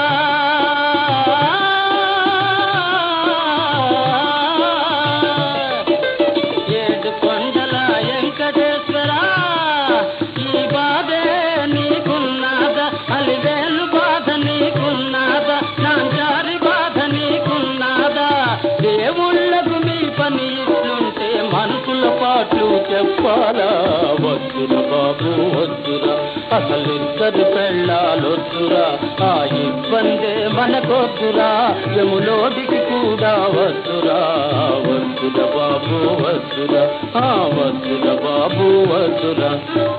ఏడు కొండల వెంకటేశ్వర ఈ బాధే నీకున్నాదా అలివేలు బాధ నీకున్నాదా నాంచారి బాధ నీకున్నాదా దేవుళ్ళకు మీ పని ఇట్లుంటే మనసుల పాటలు చెప్పాలా వద్దుర బాబు వద్దురా అసలిద్దరు పెళ్ళాలొద్దురా ఆ ఇబ్బందే మనకొద్దురా యములోడికి కూడా వద్దురా వద్దుర బాబు వద్దురా ఆ వద్దుర బాబు వద్దురా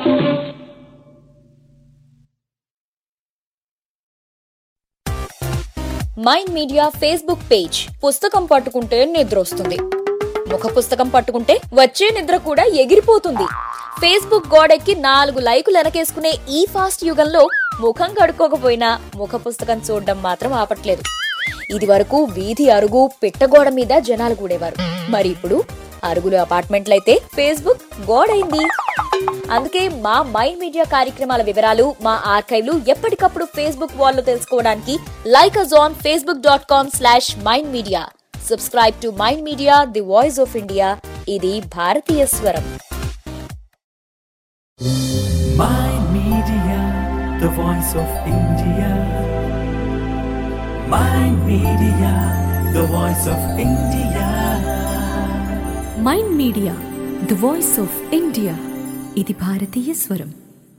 మైండ్ మీడియా ఫేస్బుక్ పేజ్ పుస్తకం పట్టుకుంటే నిద్రొస్తుంది ముఖ పుస్తకం పట్టుకుంటే వచ్చే నిద్ర కూడా ఎగిరిపోతుంది ఫేస్బుక్ గోడెక్కి నాలుగు లైకులు వెనకేసుకునే ఈ ఫాస్ట్ యుగంలో ముఖం కడుక్కోకపోయినా ముఖ పుస్తకం చూడడం మాత్రం ఆపట్లేదు ఇది వరకు వీధి అరుగు పిట్టగోడ మీద జనాలు కూడేవారు మరి ఇప్పుడు అరుగులు అపార్ట్మెంట్లయితే ఫేస్బుక్ గోడైంది అందుకే మా మైండ్ మీడియా కార్యక్రమాల వివరాలు మా ఆర్కైవ్లు ఎప్పటికప్పుడు ఫేస్బుక్ వాల్లో తెలుసుకోవడానికి like us on Facebook dot com slash Mind Media subscribe to Mind Media the voice of India ఇది భారతీయ స్వరం Mind Media, the voice of India. Mind Media, the voice of India. Mind Media the voice of India ఇది భారతీయ స్వరం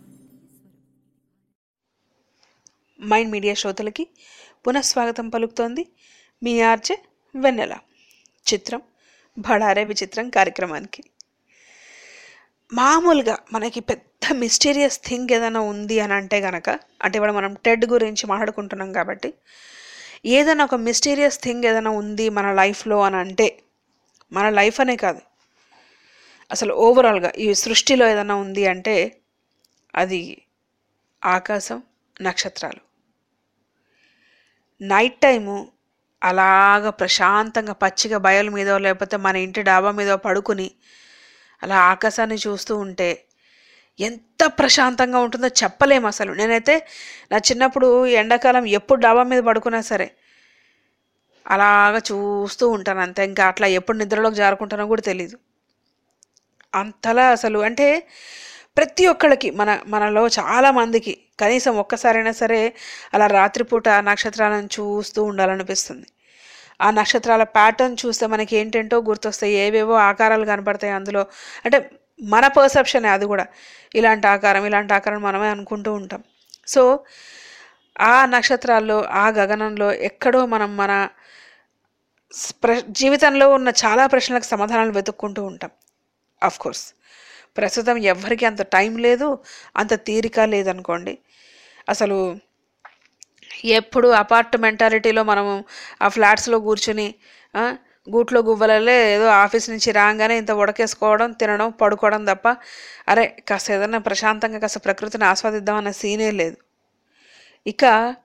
mind Media శ్రోతలకి పునఃస్వాగతం పలుకుతోంది మీ RJ వెన్నెల చిత్రం భడారే విచిత్రం కార్యక్రమానికి మామూలుగా మనకి పెద్ద మిస్టీరియస్ థింగ్ ఏదైనా ఉంది అని అంటే గనక అంటే ఇప్పుడు మనం టెడ్ గురించి మాట్లాడుకుంటున్నాం కాబట్టి ఏదైనా ఒక మిస్టీరియస్ థింగ్ ఏదైనా ఉంది మన లైఫ్లో అని అంటే మన లైఫ్ అనే కాదు అసలు ఓవరాల్గా ఈ సృష్టిలో ఏదైనా ఉంది అంటే అది ఆకాశం నక్షత్రాలు నైట్ టైము అలాగ ప్రశాంతంగా పచ్చిగా బయల మీదో లేకపోతే మన ఇంటి డాబా మీదో పడుకుని అలా ఆకాశాన్ని చూస్తూ ఉంటే ఎంత ప్రశాంతంగా ఉంటుందో చెప్పలేము అసలు నేనైతే నా చిన్నప్పుడు ఎండాకాలం ఎప్పుడు డాబా మీద పడుకున్నా సరే అలాగ చూస్తూ ఉంటాను అంతే ఇంకా అట్లా ఎప్పుడు నిద్రలోకి జారుకుంటానో కూడా తెలీదు అంతలా అసలు అంటే ప్రతి ఒక్కళ్ళకి మన మనలో చాలా మందికి కనీసం ఒక్కసారైనా సరే అలా రాత్రిపూట నక్షత్రాలను చూస్తూ ఉండాలనిపిస్తుంది ఆ నక్షత్రాల ప్యాటర్న్ చూస్తే మనకి ఏంటేంటో గుర్తొస్తాయి ఏవేవో ఆకారాలు కనపడతాయి అందులో అంటే మన పర్సెప్షన్ అది కూడా ఇలాంటి ఆకారం ఇలాంటి ఆకారం మనమే అనుకుంటూ ఉంటాం సో ఆ నక్షత్రాల్లో ఆ గగనంలో ఎక్కడో మనం మన ప్ర జీవితంలో ఉన్న చాలా ప్రశ్నలకు సమాధానాలు వెతుక్కుంటూ ఉంటాం అఫ్ కోర్స్ ప్రస్తుతం ఎవ్వరికి అంత టైం లేదు అంత తీరిక లేదనుకోండి అసలు ఎప్పుడు అపార్ట్ మెంటాలిటీలో మనము ఆ ఫ్లాట్స్లో కూర్చుని ఆ, గూట్లో గువ్వలలే ఏదో ఆఫీస్ నుంచి రాగానే ఇంత ఉడకేసుకోవడం తినడం పడుకోవడం తప్ప అరే కాస్త ఏదైనా ప్రశాంతంగా కాస్త ప్రకృతిని ఆస్వాదిద్దాం అన్న సీనే లేదు ఇక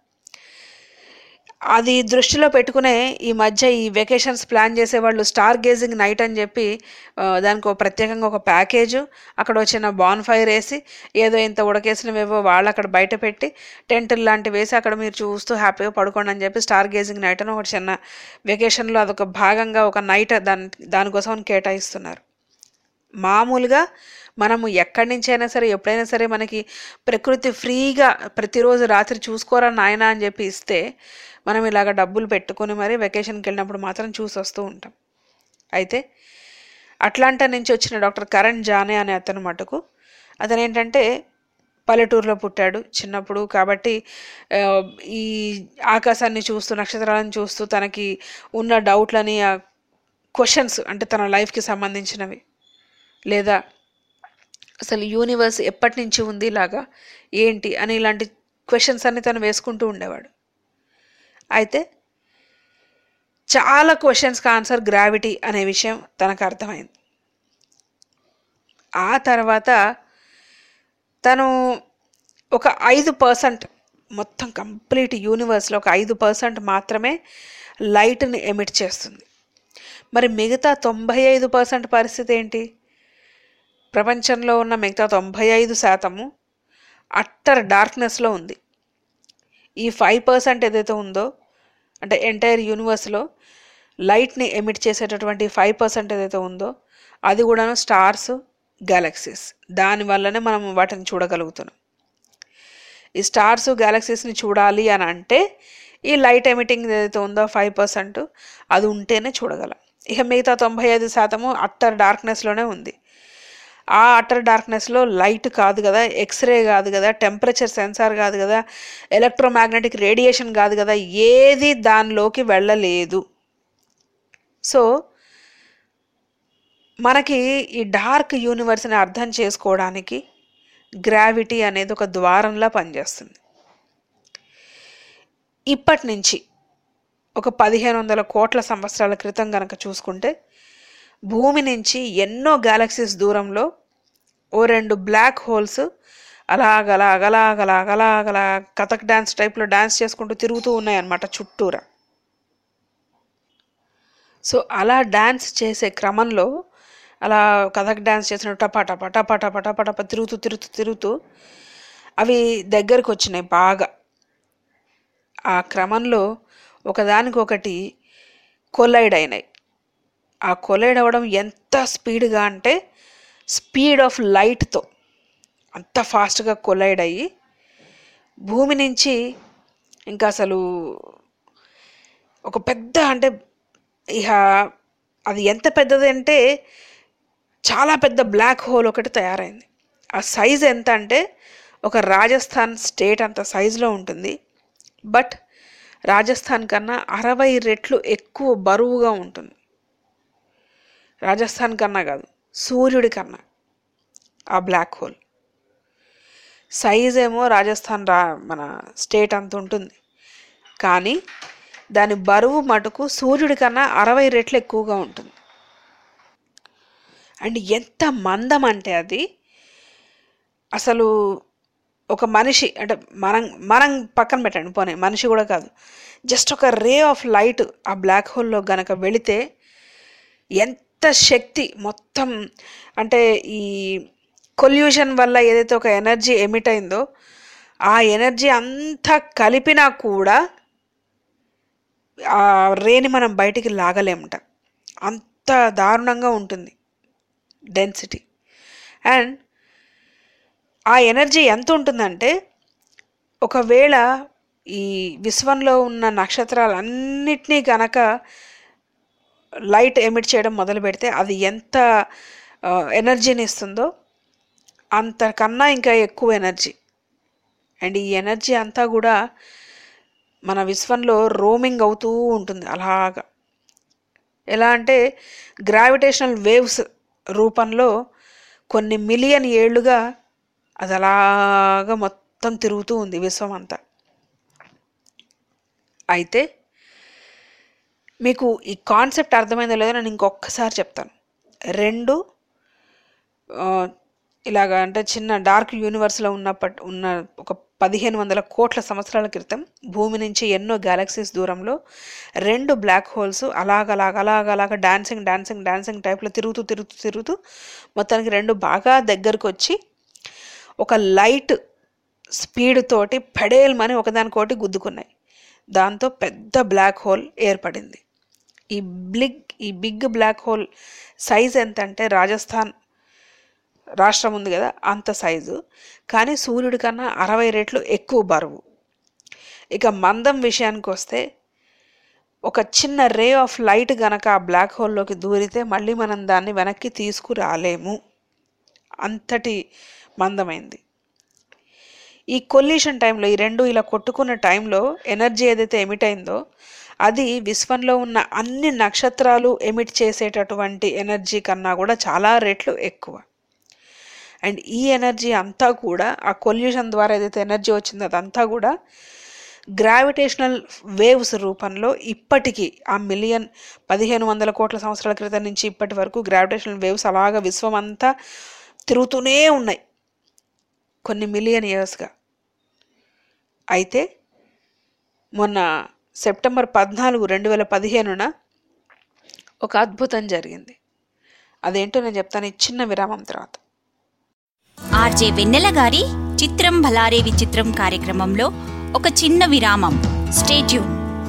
అది దృష్టిలో పెట్టుకునే ఈ మధ్య ఈ వెకేషన్స్ ప్లాన్ చేసేవాళ్ళు స్టార్ గేజింగ్ నైట్ అని చెప్పి ఆ, దానికి ఒక ప్రత్యేకంగా ఒక ప్యాకేజ్ అక్కడ వచ్చిన బాన్ ఫైర్ వేసి ఏదో ఇంత ఉడకేసినవేవో వాళ్ళు అక్కడ బయట పెట్టి టెంట్లు లాంటివి వేసి అక్కడ మీరు చూస్తూ హ్యాపీగా పడుకోండి అని చెప్పి స్టార్ గేజింగ్ నైట్ అని ఒక చిన్న వెకేషన్లో అదొక భాగంగా ఒక నైట్ దాని దానికోసం అని కేటాయిస్తున్నారు మామూలుగా మనము ఎక్కడి నుంచైనా సరే ఎప్పుడైనా సరే మనకి ప్రకృతి ఫ్రీగా ప్రతిరోజు రాత్రి చూసుకోరా నాయనా అని చెప్పి ఇస్తే మనం ఇలాగ డబ్బులు పెట్టుకొని మరి వెకేషన్కి వెళ్ళినప్పుడు మాత్రం చూసి వస్తూ ఉంటాం అయితే అట్లాంటా నుంచి వచ్చిన డాక్టర్ కరణ్ జానే అనే అతను మటుకు అతను ఏంటంటే పల్లెటూరులో పుట్టాడు చిన్నప్పుడు కాబట్టి ఆ, ఈ ఆకాశాన్ని చూస్తూ నక్షత్రాలను చూస్తూ తనకి ఉన్న డౌట్లని ఆ క్వశ్చన్స్ అంటే తన లైఫ్కి సంబంధించినవి లేదా అసలు యూనివర్స్ ఎప్పటి నుంచి ఉంది ఇలాగా ఏంటి అని ఇలాంటి క్వశ్చన్స్ అన్ని తను వేసుకుంటూ ఉండేవాడు అయితే చాలా క్వశ్చన్స్కి ఆన్సర్ గ్రావిటీ అనే విషయం తనకు అర్థమైంది ఆ తర్వాత తను ఒక ఐదు పర్సెంట్ మొత్తం కంప్లీట్ యూనివర్స్లో ఒక ఐదు పర్సెంట్ మాత్రమే లైట్ని ఎమిట్ చేస్తుంది మరి మిగతా తొంభై ఐదు పర్సెంట్ పరిస్థితి ఏంటి ప్రపంచంలో ఉన్న మిగతా తొంభై ఐదు శాతము అట్టర్ డార్క్నెస్లో ఉంది ఈ ఫైవ్ పర్సెంట్ ఏదైతే ఉందో అంటే ఎంటైర్ యూనివర్స్లో లైట్ని ఎమిట్ చేసేటటువంటి ఫైవ్ పర్సెంట్ ఏదైతే ఉందో అది కూడాను స్టార్స్ గ్యాలక్సీస్ దానివల్లనే మనం వాటిని చూడగలుగుతున్నాం ఈ స్టార్స్ గ్యాలక్సీస్ని చూడాలి అని అంటే ఈ లైట్ ఎమిటింగ్ ఏదైతే ఉందో ఫైవ్ పర్సెంట్ అది ఉంటేనే చూడగలం ఇక మిగతా తొంభై ఐదు శాతము అట్టర్ డార్క్నెస్లోనే ఉంది ఆ అటర్ డార్క్నెస్లో లైట్ కాదు కదా ఎక్స్రే కాదు కదా టెంపరేచర్ సెన్సార్ కాదు కదా ఎలక్ట్రోమాగ్నెటిక్ రేడియేషన్ కాదు కదా ఏది దానిలోకి వెళ్ళలేదు సో మనకి ఈ డార్క్ యూనివర్స్ని అర్థం చేసుకోవడానికి గ్రావిటీ అనేది ఒక ద్వారంలా పనిచేస్తుంది ఇప్పటి నుంచి ఒక పదిహేను వందల కోట్ల సంవత్సరాల క్రితం కనుక చూసుకుంటే భూమి నుంచి ఎన్నో గ్యాలక్సీస్ దూరంలో ఓ రెండు బ్లాక్ హోల్స్ అలాగలాగలాగలాగలాగలా కథక్ డ్యాన్స్ టైప్లో డ్యాన్స్ చేసుకుంటూ తిరుగుతూ ఉన్నాయన్నమాట చుట్టూరా సో అలా డ్యాన్స్ చేసే క్రమంలో అలా కథక్ డ్యాన్స్ చేసిన టపా టపా టపా టపా టపా టపా తిరుగుతూ తిరుగుతూ తిరుగుతూ అవి దగ్గరికి వచ్చినాయి బాగా ఆ క్రమంలో ఒకదానికొకటి కొలైడ్ అయినాయి ఆ కొలైడ్ అవ్వడం ఎంత స్పీడ్గా అంటే స్పీడ్ ఆఫ్ లైట్తో అంత ఫాస్ట్గా కొలైడ్ అయ్యి భూమి నుంచి ఇంకా అసలు ఒక పెద్ద అంటే ఇక అది ఎంత పెద్దది అంటే చాలా పెద్ద బ్లాక్ హోల్ ఒకటి తయారైంది ఆ సైజ్ ఎంత అంటే ఒక రాజస్థాన్ స్టేట్ అంత సైజులో ఉంటుంది బట్ రాజస్థాన్ కన్నా అరవై రెట్లు ఎక్కువ బరువుగా ఉంటుంది రాజస్థాన్ కన్నా కాదు సూర్యుడి కన్నా ఆ బ్లాక్ హోల్ సైజ్ ఏమో రాజస్థాన్ రా మన స్టేట్ అంత ఉంటుంది కానీ దాని బరువు మటుకు సూర్యుడి కన్నా అరవై రెట్లు ఎక్కువగా ఉంటుంది అండ్ ఎంత మందం అంటే అది అసలు ఒక మనిషి అంటే మనం మనం పక్కన పెట్టండి పోనీ మనిషి కూడా కాదు జస్ట్ ఒక రే ఆఫ్ లైట్ ఆ బ్లాక్ హోల్లో గనక వెళితే ఎంత శక్తి మొత్తం అంటే ఈ కొల్యూషన్ వల్ల ఏదైతే ఒక ఎనర్జీ ఎమిట్ అయిందో ఆ ఎనర్జీ అంతా కలిపినా కూడా ఆ రేని మనం బయటికి లాగలేముట అంత దారుణంగా ఉంటుంది డెన్సిటీ అండ్ ఆ ఎనర్జీ ఎంత ఉంటుందంటే ఒకవేళ ఈ విశ్వంలో ఉన్న నక్షత్రాలన్నిటినీ గనక లైట్ ఎమిట్ చేయడం మొదలు పెడితే అది ఎంత ఆ, ఎనర్జీని ఇస్తుందో అంతకన్నా ఇంకా ఎక్కువ ఎనర్జీ అండ్ ఈ ఎనర్జీ అంతా కూడా మన విశ్వంలో రోమింగ్ అవుతూ ఉంటుంది అలాగా ఎలా అంటే గ్రావిటేషనల్ వేవ్స్ రూపంలో కొన్ని మిలియన్ ఏళ్లుగా అది అలాగా మొత్తం తిరుగుతూ ఉంది విశ్వం అంతా అయితే మీకు ఈ కాన్సెప్ట్ అర్థమైందో లేదో నేను ఇంకొకసారి చెప్తాను రెండు ఆ, ఇలాగా అంటే చిన్న డార్క్ యూనివర్స్లో ఉన్నప్పటి ఉన్న ఒక పదిహేను వందల కోట్ల సంవత్సరాల క్రితం భూమి నుంచి ఎన్నో గ్యాలక్సీస్ దూరంలో రెండు బ్లాక్ హోల్స్ అలాగ అలాగ అలాగ అలాగ డాన్సింగ్ డాన్సింగ్ డాన్సింగ్ టైప్లో తిరుగుతూ తిరుగుతూ తిరుగుతూ మొత్తానికి రెండు బాగా దగ్గరకు వచ్చి ఒక లైట్ స్పీడ్ తోటి పడేల్మని ఒకదానికోటి గుద్దుకున్నాయి దాంతో పెద్ద బ్లాక్ హోల్ ఏర్పడింది ఈ బ్లిగ్ ఈ బిగ్ బ్లాక్ హోల్ సైజ్ ఎంత అంటే రాజస్థాన్ రాష్ట్రం ఉంది కదా అంత సైజు కానీ సూర్యుడి కన్నా అరవై రెట్లు ఎక్కువ బరువు ఇక మందం విషయానికి వస్తే ఒక చిన్న రే ఆఫ్ లైట్ గనక ఆ బ్లాక్ హోల్లోకి దూరితే మళ్ళీ మనం దాన్ని వెనక్కి తీసుకురాలేము అంతటి మందమైంది ఈ కొల్యూషన్ టైంలో ఈ రెండు ఇలా కొట్టుకున్న టైంలో ఎనర్జీ ఏదైతే ఎమిట్ అయిందో అది విశ్వంలో ఉన్న అన్ని నక్షత్రాలు ఎమిట్ చేసేటటువంటి ఎనర్జీ కన్నా కూడా చాలా రెట్లు ఎక్కువ అండ్ ఈ ఎనర్జీ అంతా కూడా ఆ కొల్యూషన్ ద్వారా ఏదైతే ఎనర్జీ వచ్చిందో అదంతా కూడా గ్రావిటేషనల్ వేవ్స్ రూపంలో ఇప్పటికీ ఆ మిలియన్ పదిహేను వందల కోట్ల సంవత్సరాల క్రితం నుంచి ఇప్పటి వరకు గ్రావిటేషనల్ వేవ్స్ అలాగా విశ్వం అంతా తిరుగుతూనే ఉన్నాయి కొన్ని మిలియన్ ఇయర్స్గా అయితే మొన్న సెప్టెంబర్ పద్నాలుగు రెండు వేల పదిహేనున ఒక అద్భుతం జరిగింది అదేంటో నేను చెప్తాను ఈ చిన్న విరామం తర్వాత ఆర్జే వెన్నెల గారి చిత్రం భలారే విచిత్రం కార్యక్రమంలో ఒక చిన్న విరామం స్టేట్యూన్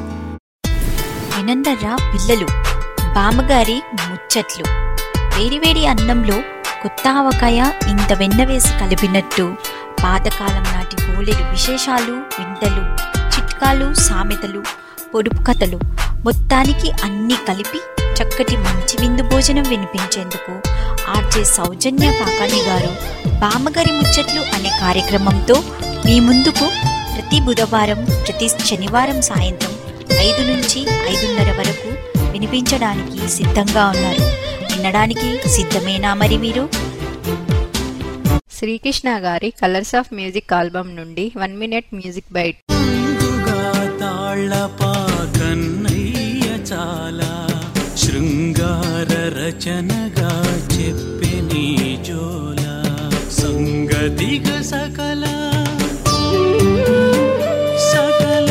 వినందర్రా పిల్లలు బామ్మగారి ముచ్చట్లు వేడివేడి అన్నంలో కొత్త ఆవకాయ ఇంత వెన్న వేసి కలిపినట్టు పాతకాలం నాటి హోలీలు విశేషాలు వింతలు చిట్కాలు సామెతలు పొడుపు కథలు మొత్తానికి అన్నీ కలిపి చక్కటి మంచి విందు భోజనం వినిపించేందుకు ఆర్జే సౌజన్య కాకాణి గారు బామ్మగారి ముచ్చట్లు అనే కార్యక్రమంతో మీ ముందుకు ప్రతి బుధవారం ప్రతి శనివారం సాయంత్రం ఐదు నుంచి ఐదున్నర వరకు వినిపించడానికి సిద్ధంగా ఉన్నారు వినడానికి సిద్ధమేనా మరి మీరు శ్రీకృష్ణ గారి కలర్స్ ఆఫ్ మ్యూజిక్ ఆల్బమ్ నుండి వన్ మినిట్ మ్యూజిక్ బైట్ తాళ్ళపా కన్నయ్య చాలా శృంగార రచనగా చెప్పి నీ జోల సంగతిగ సకల సకల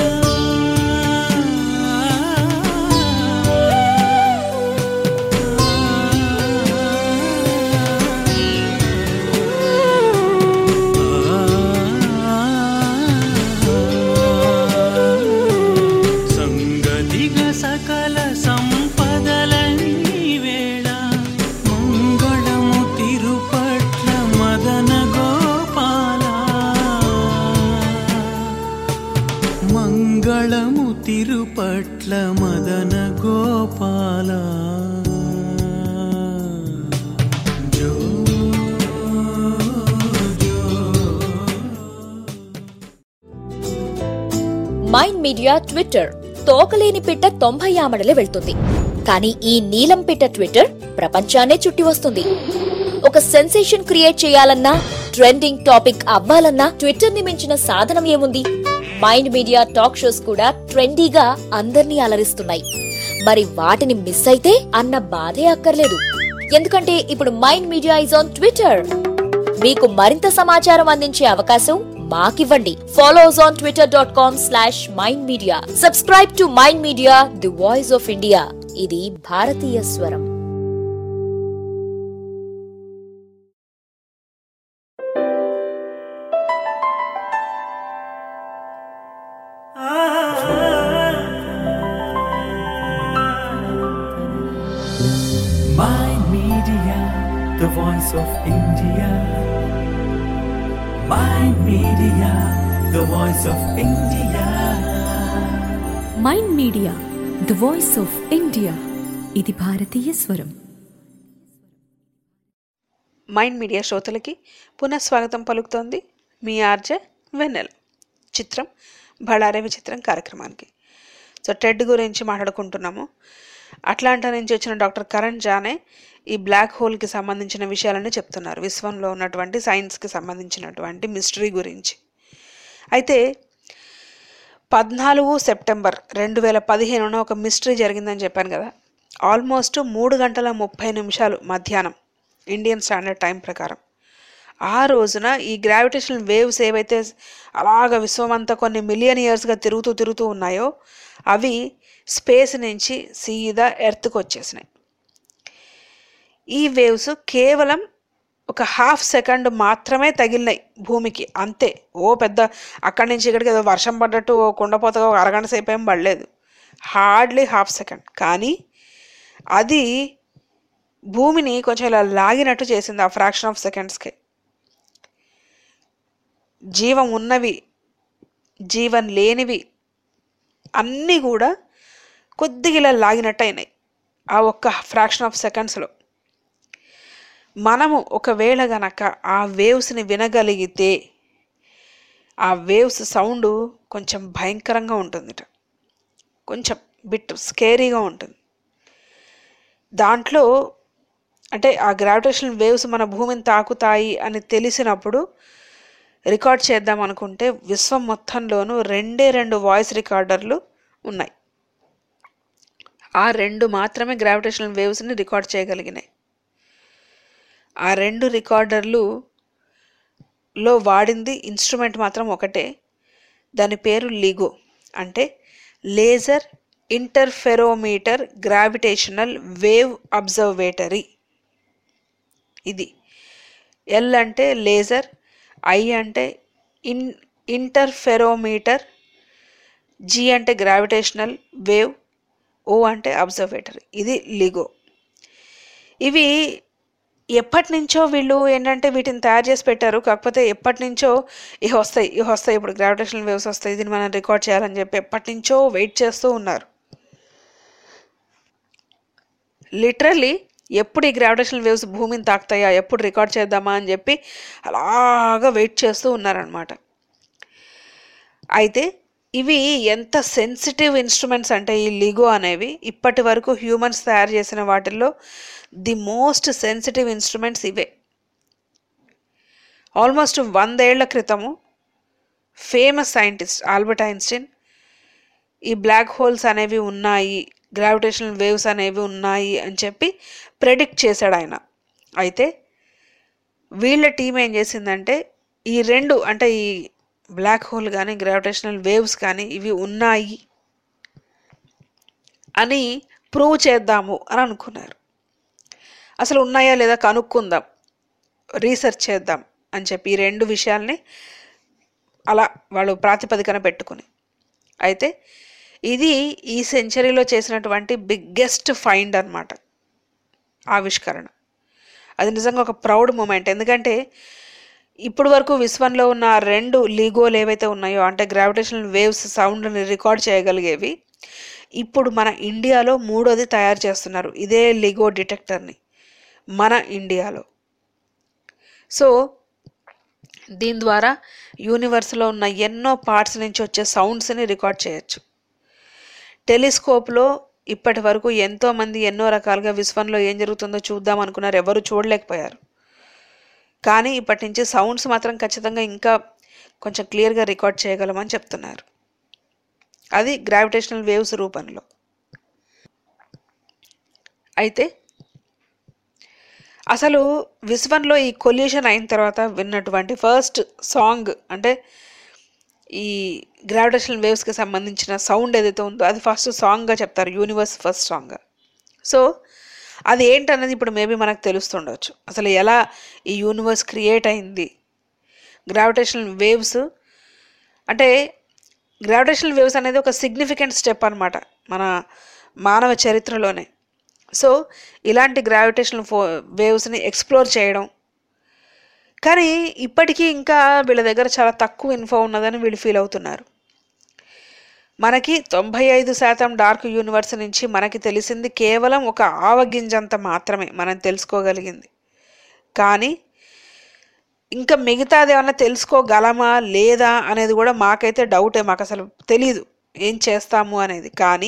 సంగతిగ సకల సంపదలన్నీ వేళ మంగళము తిరుపట్ల మదన గోపాల మంగళము తిరుపట్ల మదన గోపాల మీడియా ట్విట్టర్ తోకలేని పిట్ట తొంభై ఆమడలే వెళ్తుంది కానీ ఈ నీలం పిట్ట ట్విట్టర్ ప్రపంచాన్నే చుట్టి వస్తుంది ఒక సెన్సేషన్ క్రియేట్ చేయాలన్నా ట్రెండింగ్ టాపిక్ అవ్వాలన్నా ట్విట్టర్ ని మించిన సాధనం ఏముంది మైండ్ మీడియా టాక్ షోస్ కూడా ట్రెండీగా అందర్నీ అలరిస్తున్నాయి మరి వాటిని మిస్ అయితే అన్న బాధే అక్కర్లేదు ఎందుకంటే ఇప్పుడు Mind Media is on Twitter మీకు మరింత సమాచారం అందించే అవకాశం మాకివ్వండి follow us on Twitter dot com slash Mind Media subscribe to Mind Media the voice of India ఇది భారతీయ స్వరం Mind Media, the voice of India. Mind Media, the voice of India. Mind Media the voice of India ఇది భారతీయ స్వరం mind Media శ్రోతలకి పునఃస్వాగతం పలుకుతోంది మీ RJ వెన్నెల చిత్రం బళారే విచిత్రం కార్యక్రమానికి సో టెడ్ గురించి మాట్లాడుకుంటున్నాము అట్లాంటా నుంచి వచ్చిన డాక్టర్ కరణ్ జానే ఈ బ్లాక్ హోల్కి సంబంధించిన విషయాలని చెప్తున్నారు విశ్వంలో ఉన్నటువంటి సైన్స్కి సంబంధించినటువంటి మిస్టరీ గురించి అయితే పద్నాలుగు సెప్టెంబర్ రెండు వేల పదిహేనున ఒక మిస్టరీ జరిగిందని చెప్పాను కదా ఆల్మోస్ట్ మూడు గంటల ముప్పై నిమిషాలు మధ్యాహ్నం ఇండియన్ స్టాండర్డ్ టైం ప్రకారం ఆ రోజున ఈ గ్రావిటేషనల్ వేవ్స్ ఏవైతే అలాగ విశ్వమంతా కొన్ని మిలియన్ ఇయర్స్గా తిరుగుతూ తిరుగుతూ ఉన్నాయో అవి స్పేస్ నుంచి సీదా ఎర్త్కి వచ్చేసినాయి ఈ వేవ్స్ కేవలం ఒక హాఫ్ సెకండ్ మాత్రమే తగిలినాయి భూమికి అంతే ఓ పెద్ద అక్కడి నుంచి ఇక్కడికి ఏదో వర్షం పడ్డట్టు ఓ కుండపోతగా ఒక అరగంట సేపు ఏం పడలేదు హార్డ్లీ హాఫ్ సెకండ్ కానీ అది భూమిని కొంచెం ఇలా లాగినట్టు చేసింది ఆ ఫ్రాక్షన్ ఆఫ్ సెకండ్స్కి జీవం ఉన్నవి జీవం లేనివి అన్నీ కూడా కొద్దిగా ఇలా లాగినట్టు అయినాయి ఆ ఒక్క ఫ్రాక్షన్ ఆఫ్ సెకండ్స్లో మనము ఒకవేళ గనక ఆ వేవ్స్ని వినగలిగితే ఆ వేవ్స్ సౌండ్ కొంచెం భయంకరంగా ఉంటుందిట కొంచెం బిట్ స్కేరీగా ఉంటుంది దాంట్లో అంటే ఆ గ్రావిటేషనల్ వేవ్స్ మన భూమిని తాకుతాయి అని తెలిసినప్పుడు రికార్డ్ చేద్దాం అనుకుంటే విశ్వం మొత్తంలోనూ రెండే రెండు వాయిస్ రికార్డర్లు ఉన్నాయి ఆ రెండు మాత్రమే గ్రావిటేషనల్ వేవ్స్ని రికార్డ్ చేయగలిగినాయి ఆ రెండు రికార్డర్లు లో వాడింది ఇన్స్ట్రుమెంట్ మాత్రం ఒకటే దాని పేరు లిగో అంటే laser interferometer gravitational wave observatory ఇది ఎల్ అంటే లేజర్ ఐ అంటే ఇన్ ఇంటర్ఫెరోమీటర్ జి అంటే గ్రావిటేషనల్ వేవ్ ఓ అంటే అబ్జర్వేటరీ ఇది లిగో ఇవి ఎప్పటి నుంచో వీళ్ళు ఏంటంటే వీటిని తయారు చేసి పెట్టారు కాకపోతే ఎప్పటి నుంచో ఇవి వస్తాయి ఇవి వస్తాయి ఇప్పుడు గ్రావిటేషనల్ వేవ్స్ వస్తాయి దీన్ని మనం రికార్డ్ చేయాలని చెప్పి ఎప్పటి నుంచో వెయిట్ చేస్తూ ఉన్నారు లిటరలీ ఎప్పుడు ఈ గ్రావిటేషనల్ వేవ్స్ భూమిని తాకుతాయా ఎప్పుడు రికార్డ్ చేద్దామా అని చెప్పి అలాగా వెయిట్ చేస్తూ ఉన్నారనమాట అయితే ఇవి ఎంత సెన్సిటివ్ ఇన్స్ట్రుమెంట్స్ అంటే ఈ లిగో అనేవి ఇప్పటి వరకు హ్యూమన్స్ తయారు చేసిన వాటిల్లో ది మోస్ట్ సెన్సిటివ్ ఇన్స్ట్రుమెంట్స్ ఇవే ఆల్మోస్ట్ వందేళ్ల క్రితము ఫేమస్ సైంటిస్ట్ ఆల్బర్ట్ ఐన్స్టీన్ ఈ బ్లాక్ హోల్స్ అనేవి ఉన్నాయి గ్రావిటేషనల్ వేవ్స్ అనేవి ఉన్నాయి అని చెప్పి ప్రెడిక్ట్ చేశాడు ఆయన అయితే వీళ్ళ టీం ఏం చేసిందంటే ఈ రెండు అంటే ఈ బ్లాక్ హోల్ కానీ గ్రావిటేషనల్ వేవ్స్ కానీ ఇవి ఉన్నాయి అని ప్రూవ్ చేద్దాము అని అనుకున్నారు అసలు ఉన్నాయా లేదా కనుక్కుందాం రీసెర్చ్ చేద్దాం అని చెప్పి ఈ రెండు విషయాల్ని అలా వాళ్ళు ప్రాతిపదికన పెట్టుకుని అయితే ఇది ఈ సెంచరీలో చేసినటువంటి బిగ్గెస్ట్ ఫైండ్ అనమాట ఆవిష్కరణ అది నిజంగా ఒక ప్రౌడ్ మూమెంట్ ఎందుకంటే ఇప్పుడు వరకు విశ్వంలో ఉన్న ఆ రెండు లీగోలు ఏవైతే ఉన్నాయో అంటే గ్రావిటేషనల్ వేవ్స్ సౌండ్ని రికార్డ్ చేయగలిగేవి ఇప్పుడు మన ఇండియాలో మూడోది తయారు చేస్తున్నారు ఇదే లిగో డిటెక్టర్ని మన ఇండియాలో సో దీని ద్వారా యూనివర్స్లో ఉన్న ఎన్నో పార్ట్స్ నుంచి వచ్చే సౌండ్స్ని రికార్డ్ చేయొచ్చు టెలిస్కోప్లో ఇప్పటి వరకు ఎంతోమంది ఎన్నో రకాలుగా విశ్వంలో ఏం జరుగుతుందో చూద్దాం అనుకున్నారు ఎవరు చూడలేకపోయారు కానీ ఇప్పటి నుంచి సౌండ్స్ మాత్రం ఖచ్చితంగా ఇంకా కొంచెం క్లియర్గా రికార్డ్ చేయగలమని చెప్తున్నారు అది గ్రావిటేషనల్ వేవ్స్ రూపంలో అయితే అసలు విశ్వంలో ఈ కొల్యూషన్ అయిన తర్వాత విన్నటువంటి ఫస్ట్ సాంగ్ అంటే ఈ గ్రావిటేషనల్ వేవ్స్కి సంబంధించిన సౌండ్ ఏదైతే ఉందో అది ఫస్ట్ సాంగ్గా చెప్తారు యూనివర్స్ ఫస్ట్ సాంగ్ సో అది ఏంటన్నది ఇప్పుడు మేబీ మనకు తెలుస్తుండవచ్చు అసలు ఎలా ఈ యూనివర్స్ క్రియేట్ అయింది గ్రావిటేషనల్ వేవ్స్ అంటే గ్రావిటేషనల్ వేవ్స్ అనేది ఒక సిగ్నిఫికెంట్ స్టెప్ అనమాట మన మానవ చరిత్రలోనే సో ఇలాంటి గ్రావిటేషనల్ ఫో వేవ్స్ని ఎక్స్ప్లోర్ చేయడం కానీ ఇప్పటికీ ఇంకా వీళ్ళ దగ్గర చాలా తక్కువ ఇన్ఫో ఉన్నదని వీళ్ళు ఫీల్ అవుతున్నారు మనకి తొంభై ఐదు శాతం డార్క్ యూనివర్స్ నుంచి మనకి తెలిసింది కేవలం ఒక ఆవగింజంత మాత్రమే మనం తెలుసుకోగలిగింది కానీ ఇంకా మిగతాది ఏమన్నా తెలుసుకోగలమా లేదా అనేది కూడా మాకైతే డౌటే మాకు అసలు తెలీదు ఏం చేస్తాము అనేది కానీ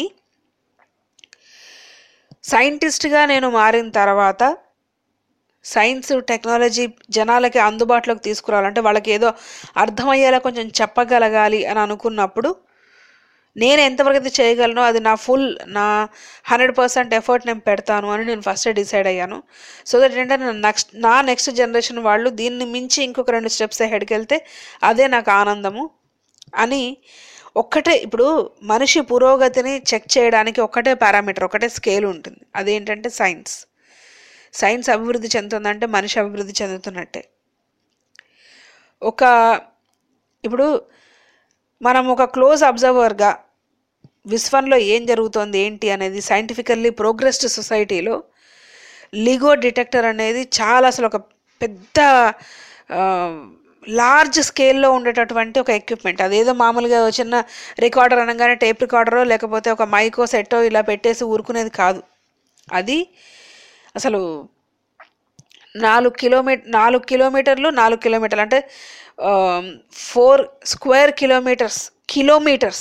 సైంటిస్ట్గా నేను మారిన తర్వాత సైన్స్ టెక్నాలజీ జనాలకి అందుబాటులోకి తీసుకురావాలంటే వాళ్ళకి ఏదో అర్థమయ్యేలా కొంచెం చెప్పగలగాలి అని అనుకున్నప్పుడు నేను ఎంతవరకు అయితే చేయగలను అది నా ఫుల్ నా హండ్రెడ్ పర్సెంట్ ఎఫర్ట్ నేను పెడతాను అని నేను ఫస్టే డిసైడ్ అయ్యాను సో దట్ ఏంటంటే నేను నెక్స్ట్ నా నెక్స్ట్ జనరేషన్ వాళ్ళు దీన్ని మించి ఇంకొక రెండు స్టెప్స్ హెడ్కి వెళ్తే అదే నాకు ఆనందము అని ఒక్కటే ఇప్పుడు మనిషి పురోగతిని చెక్ చేయడానికి ఒక్కటే పారామీటర్ ఒకటే స్కేల్ ఉంటుంది అదేంటంటే సైన్స్ సైన్స్ అభివృద్ధి చెందుతుందంటే మనిషి అభివృద్ధి చెందుతున్నట్టే ఒక ఇప్పుడు మనం ఒక క్లోజ్ అబ్జర్వర్గా విశ్వంలో ఏం జరుగుతోంది ఏంటి అనేది సైంటిఫికల్లీ ప్రోగ్రెస్డ్ సొసైటీలో లిగో డిటెక్టర్ అనేది చాలా అసలు ఒక పెద్ద లార్జ్ స్కేల్లో ఉండేటటువంటి ఒక ఎక్విప్మెంట్ అదేదో మామూలుగా చిన్న రికార్డర్ అనగానే టేప్ రికార్డరో లేకపోతే ఒక మైకో సెట్టో ఇలా పెట్టేసి ఊరుకునేది కాదు అది అసలు నాలుగు కిలోమీటర్ నాలుగు కిలోమీటర్లు నాలుగు కిలోమీటర్లు అంటే ఫోర్ స్క్వేర్ కిలోమీటర్స్ కిలోమీటర్స్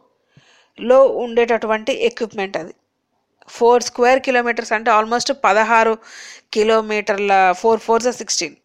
లో ఉండేటటువంటి ఎక్విప్మెంట్ అది ఫోర్ స్క్వేర్ కిలోమీటర్స్ అంటే ఆల్మోస్ట్ పదహారు కిలోమీటర్ల ఫోర్ ఫోర్స్ సిక్స్టీన్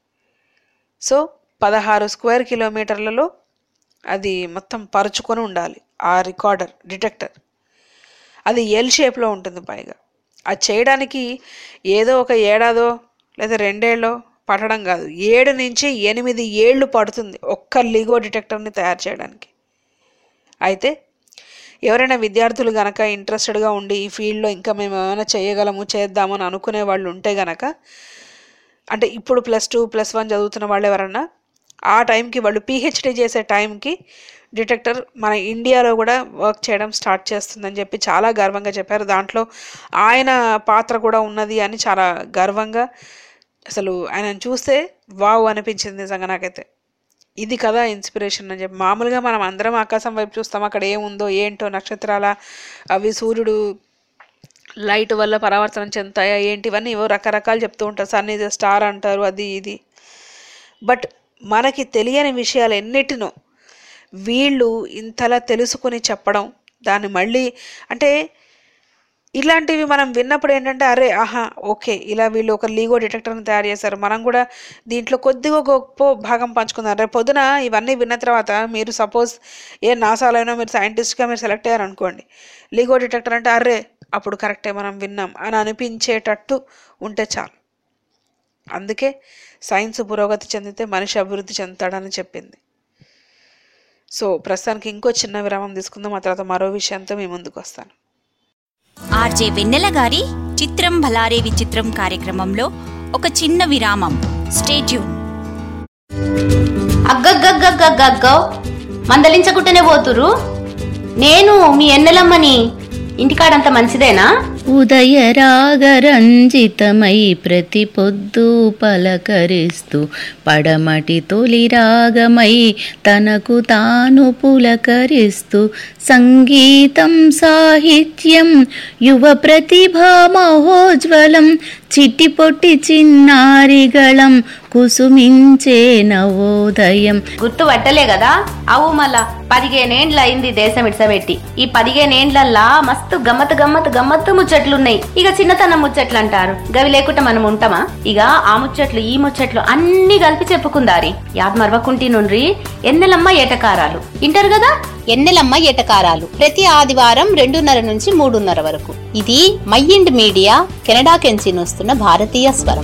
సో పదహారు స్క్వేర్ కిలోమీటర్లలో అది మొత్తం పరుచుకొని ఉండాలి ఆ రికార్డర్ డిటెక్టర్ అది ఎల్ షేప్లో ఉంటుంది పైగా అది చేయడానికి ఏదో ఒక ఏడాదో లేదా రెండేళ్ళో పట్టడం కాదు ఏడు నుంచి ఎనిమిది ఏళ్ళు పడుతుంది ఒక్క లిగో డిటెక్టర్ని తయారు చేయడానికి అయితే ఎవరైనా విద్యార్థులు గనక ఇంట్రెస్టెడ్గా ఉండి ఈ ఫీల్డ్లో ఇంకా మేము ఏమైనా చేయగలము చేద్దాము అని అనుకునే వాళ్ళు ఉంటే గనక అంటే ఇప్పుడు ప్లస్ టూ ప్లస్ వన్ చదువుతున్న వాళ్ళు ఎవరన్నా ఆ టైంకి వాళ్ళు పిహెచ్డి చేసే టైంకి డిటెక్టర్ మన ఇండియాలో కూడా వర్క్ చేయడం స్టార్ట్ చేస్తుందని చెప్పి చాలా గర్వంగా చెప్పారు దాంట్లో ఆయన పాత్ర కూడా ఉన్నది అని చాలా గర్వంగా అసలు ఆయనను చూస్తే వావ్ అనిపించింది నిజంగా నాకైతే ఇది కదా ఇన్స్పిరేషన్ అని చెప్పి మామూలుగా మనం అందరం ఆకాశం వైపు చూస్తాం అక్కడ ఏముందో ఏంటో నక్షత్రాల అవి సూర్యుడు లైట్ వల్ల పరావర్తనం చెందుతాయా ఏంటి ఇవన్నీ ఏవో రకరకాలు చెప్తూ ఉంటారు సన్ ఇది స్టార్ అంటారు అది ఇది బట్ మనకి తెలియని విషయాలు ఎన్నిటినో వీళ్ళు ఇంతలా తెలుసుకొని చెప్పడం దాన్ని మళ్ళీ అంటే ఇలాంటివి మనం విన్నప్పుడు ఏంటంటే అరే ఆహా ఓకే ఇలా వీళ్ళు ఒక లీగో డిటెక్టర్ని తయారు చేశారు మనం కూడా దీంట్లో కొద్దిగా గొప్ప భాగం పంచుకుందాం రేపు పొద్దున ఇవన్నీ విన్న తర్వాత మీరు సపోజ్ ఏ నాసాలైనా మీరు సైంటిస్ట్గా మీరు సెలెక్ట్ అయ్యారు అనుకోండి లీగో డిటెక్టర్ అంటే అరే అప్పుడు కరెక్టే మనం విన్నాం అని అనిపించేటట్టు ఉంటే చాలు అందుకే సైన్స్ పురోగతి చెందితే మనిషి అభివృద్ధి చెందుతాడని చెప్పింది సో ప్రస్తుతానికి ఇంకో చిన్న విరామం తీసుకుందాం ఆ తర్వాత మరో విషయంతో మీ ముందుకు వస్తాను ఆర్జే వెన్నెల గారి చిత్రం భలారే విచిత్రం కార్యక్రమంలో ఒక చిన్న విరామం స్టేట్యూన్ అగ్గగ్గగ్గగ్గగ్గో మందలించకుంటేనే పోతురు నేను మీ ఎన్నెలమ్మని ఇంటికాడంత మంచిదేనా ఉదయ రాగరంజితమై ప్రతి పొద్దు పలకరిస్తూ పడమటి తొలి రాగమై తనకు తాను పులకరిస్తూ సంగీతం సాహిత్యం యువ ప్రతిభా మహోజ్వలం చిట్టి పొట్టి చిన్నారిగళం కుసుమించే నవోదయం గుర్తు పట్టలే కదా అవు మళ్ళా పదిహేనేండ్ల అయింది దేశం ఇడ్సబెట్టి ఈ పదిహేనేండ్లల్లా మస్తు గమ్మత్ గమ్మత్ గమ్మత్తు ముచ్చట్లున్నాయి ఇక చిన్నతనం ముచ్చట్లు అంటారు గవి లేకుండా మనం ఉంటామా ఇక ఆ ముచ్చట్లు ఈ ముచ్చట్లు అన్ని కలిపి చెప్పుకుందారి యాద్ మరవకుంటి నుండ్రి ఎన్నెలమ్మ ఏటకారాలు ఇంటారు కదా ఎన్నెలమ్మ ఎటకారాలు ప్రతి ఆదివారం రెండున్నర నుంచి మూడున్నర వరకు ఇది మైండ్ మీడియా కెనడా కెంచి వస్తున్న భారతీయ స్వరం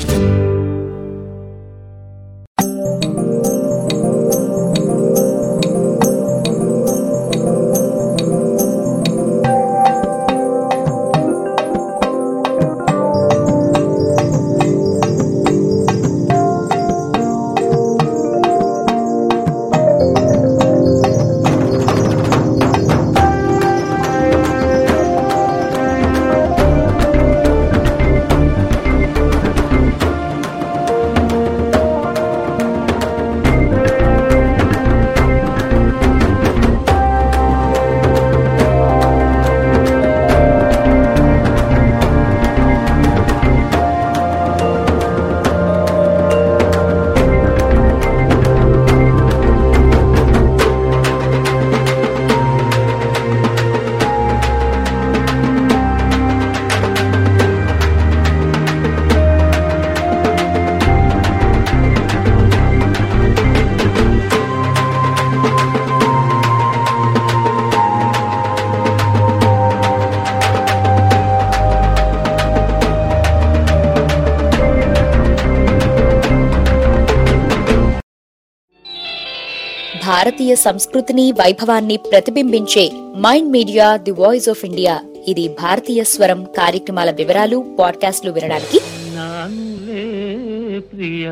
భారతీయ సంస్కృతిని వైభవాన్ని ప్రతిబింబించే Mind Media the voice of India ఇది భారతీయ స్వరం కార్యక్రమాల వివరాలు పాడ్కాస్ట్లు వినడానికి నానులే ప్రియ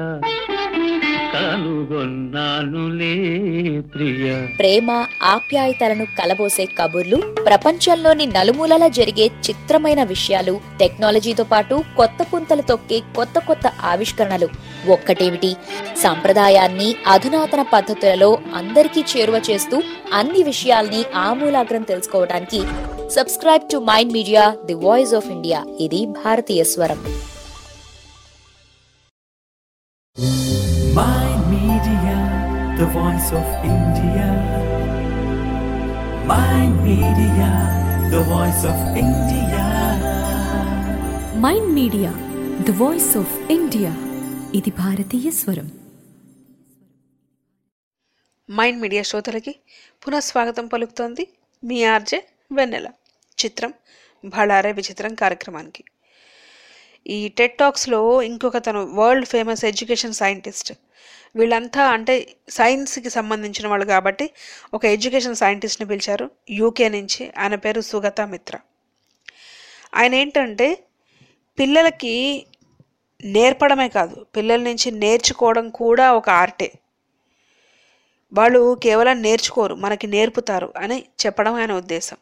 కనుగొన్నానులే ప్రియ ప్రేమ ఆప్యాయతలను కలబోసే కబుర్లు ప్రపంచంలోని నలుమూలలా జరిగే చిత్రమైన విషయాలు టెక్నాలజీతో పాటు కొత్త పుంతలు తొక్కే కొత్త కొత్త ఆవిష్కరణలు ఒక్కటేమిటి సంప్రదాయాన్ని అధునాతన పద్ధతులలో అందరికీ చేరువ చేస్తూ అన్ని విషయాల్ని ఆమూలాగ్రం తెలుసుకోవడానికి subscribe to Mind Media the voice of India ఇది భారతీయ స్వరం Mind Media, the voice of India. Mind Media, the voice of India. Mind Media the voice of India ఇది భారతీయ స్వరం మైండ్ మీడియా శ్రోతలకి పునఃస్వాగతం పలుకుతోంది మీ ఆర్జే వెన్నెల చిత్రం భళారే విచిత్రం కార్యక్రమానికి ఈ టెట్ టాక్స్లో ఇంకొక తను వరల్డ్ ఫేమస్ ఎడ్యుకేషన్ సైంటిస్ట్ వీళ్ళంతా అంటే సైన్స్కి సంబంధించిన వాళ్ళు కాబట్టి ఒక ఎడ్యుకేషన్ సైంటిస్ట్ని పిలిచారు యూకే నుంచి ఆయన పేరు సుగత మిత్ర ఆయన ఏంటంటే పిల్లలకి నేర్పడమే కాదు పిల్లల నుంచి నేర్చుకోవడం కూడా ఒక ఆర్టే వాళ్ళు కేవలం నేర్చుకోరు మనకి నేర్పుతారు అని చెప్పడం ఆయన ఉద్దేశం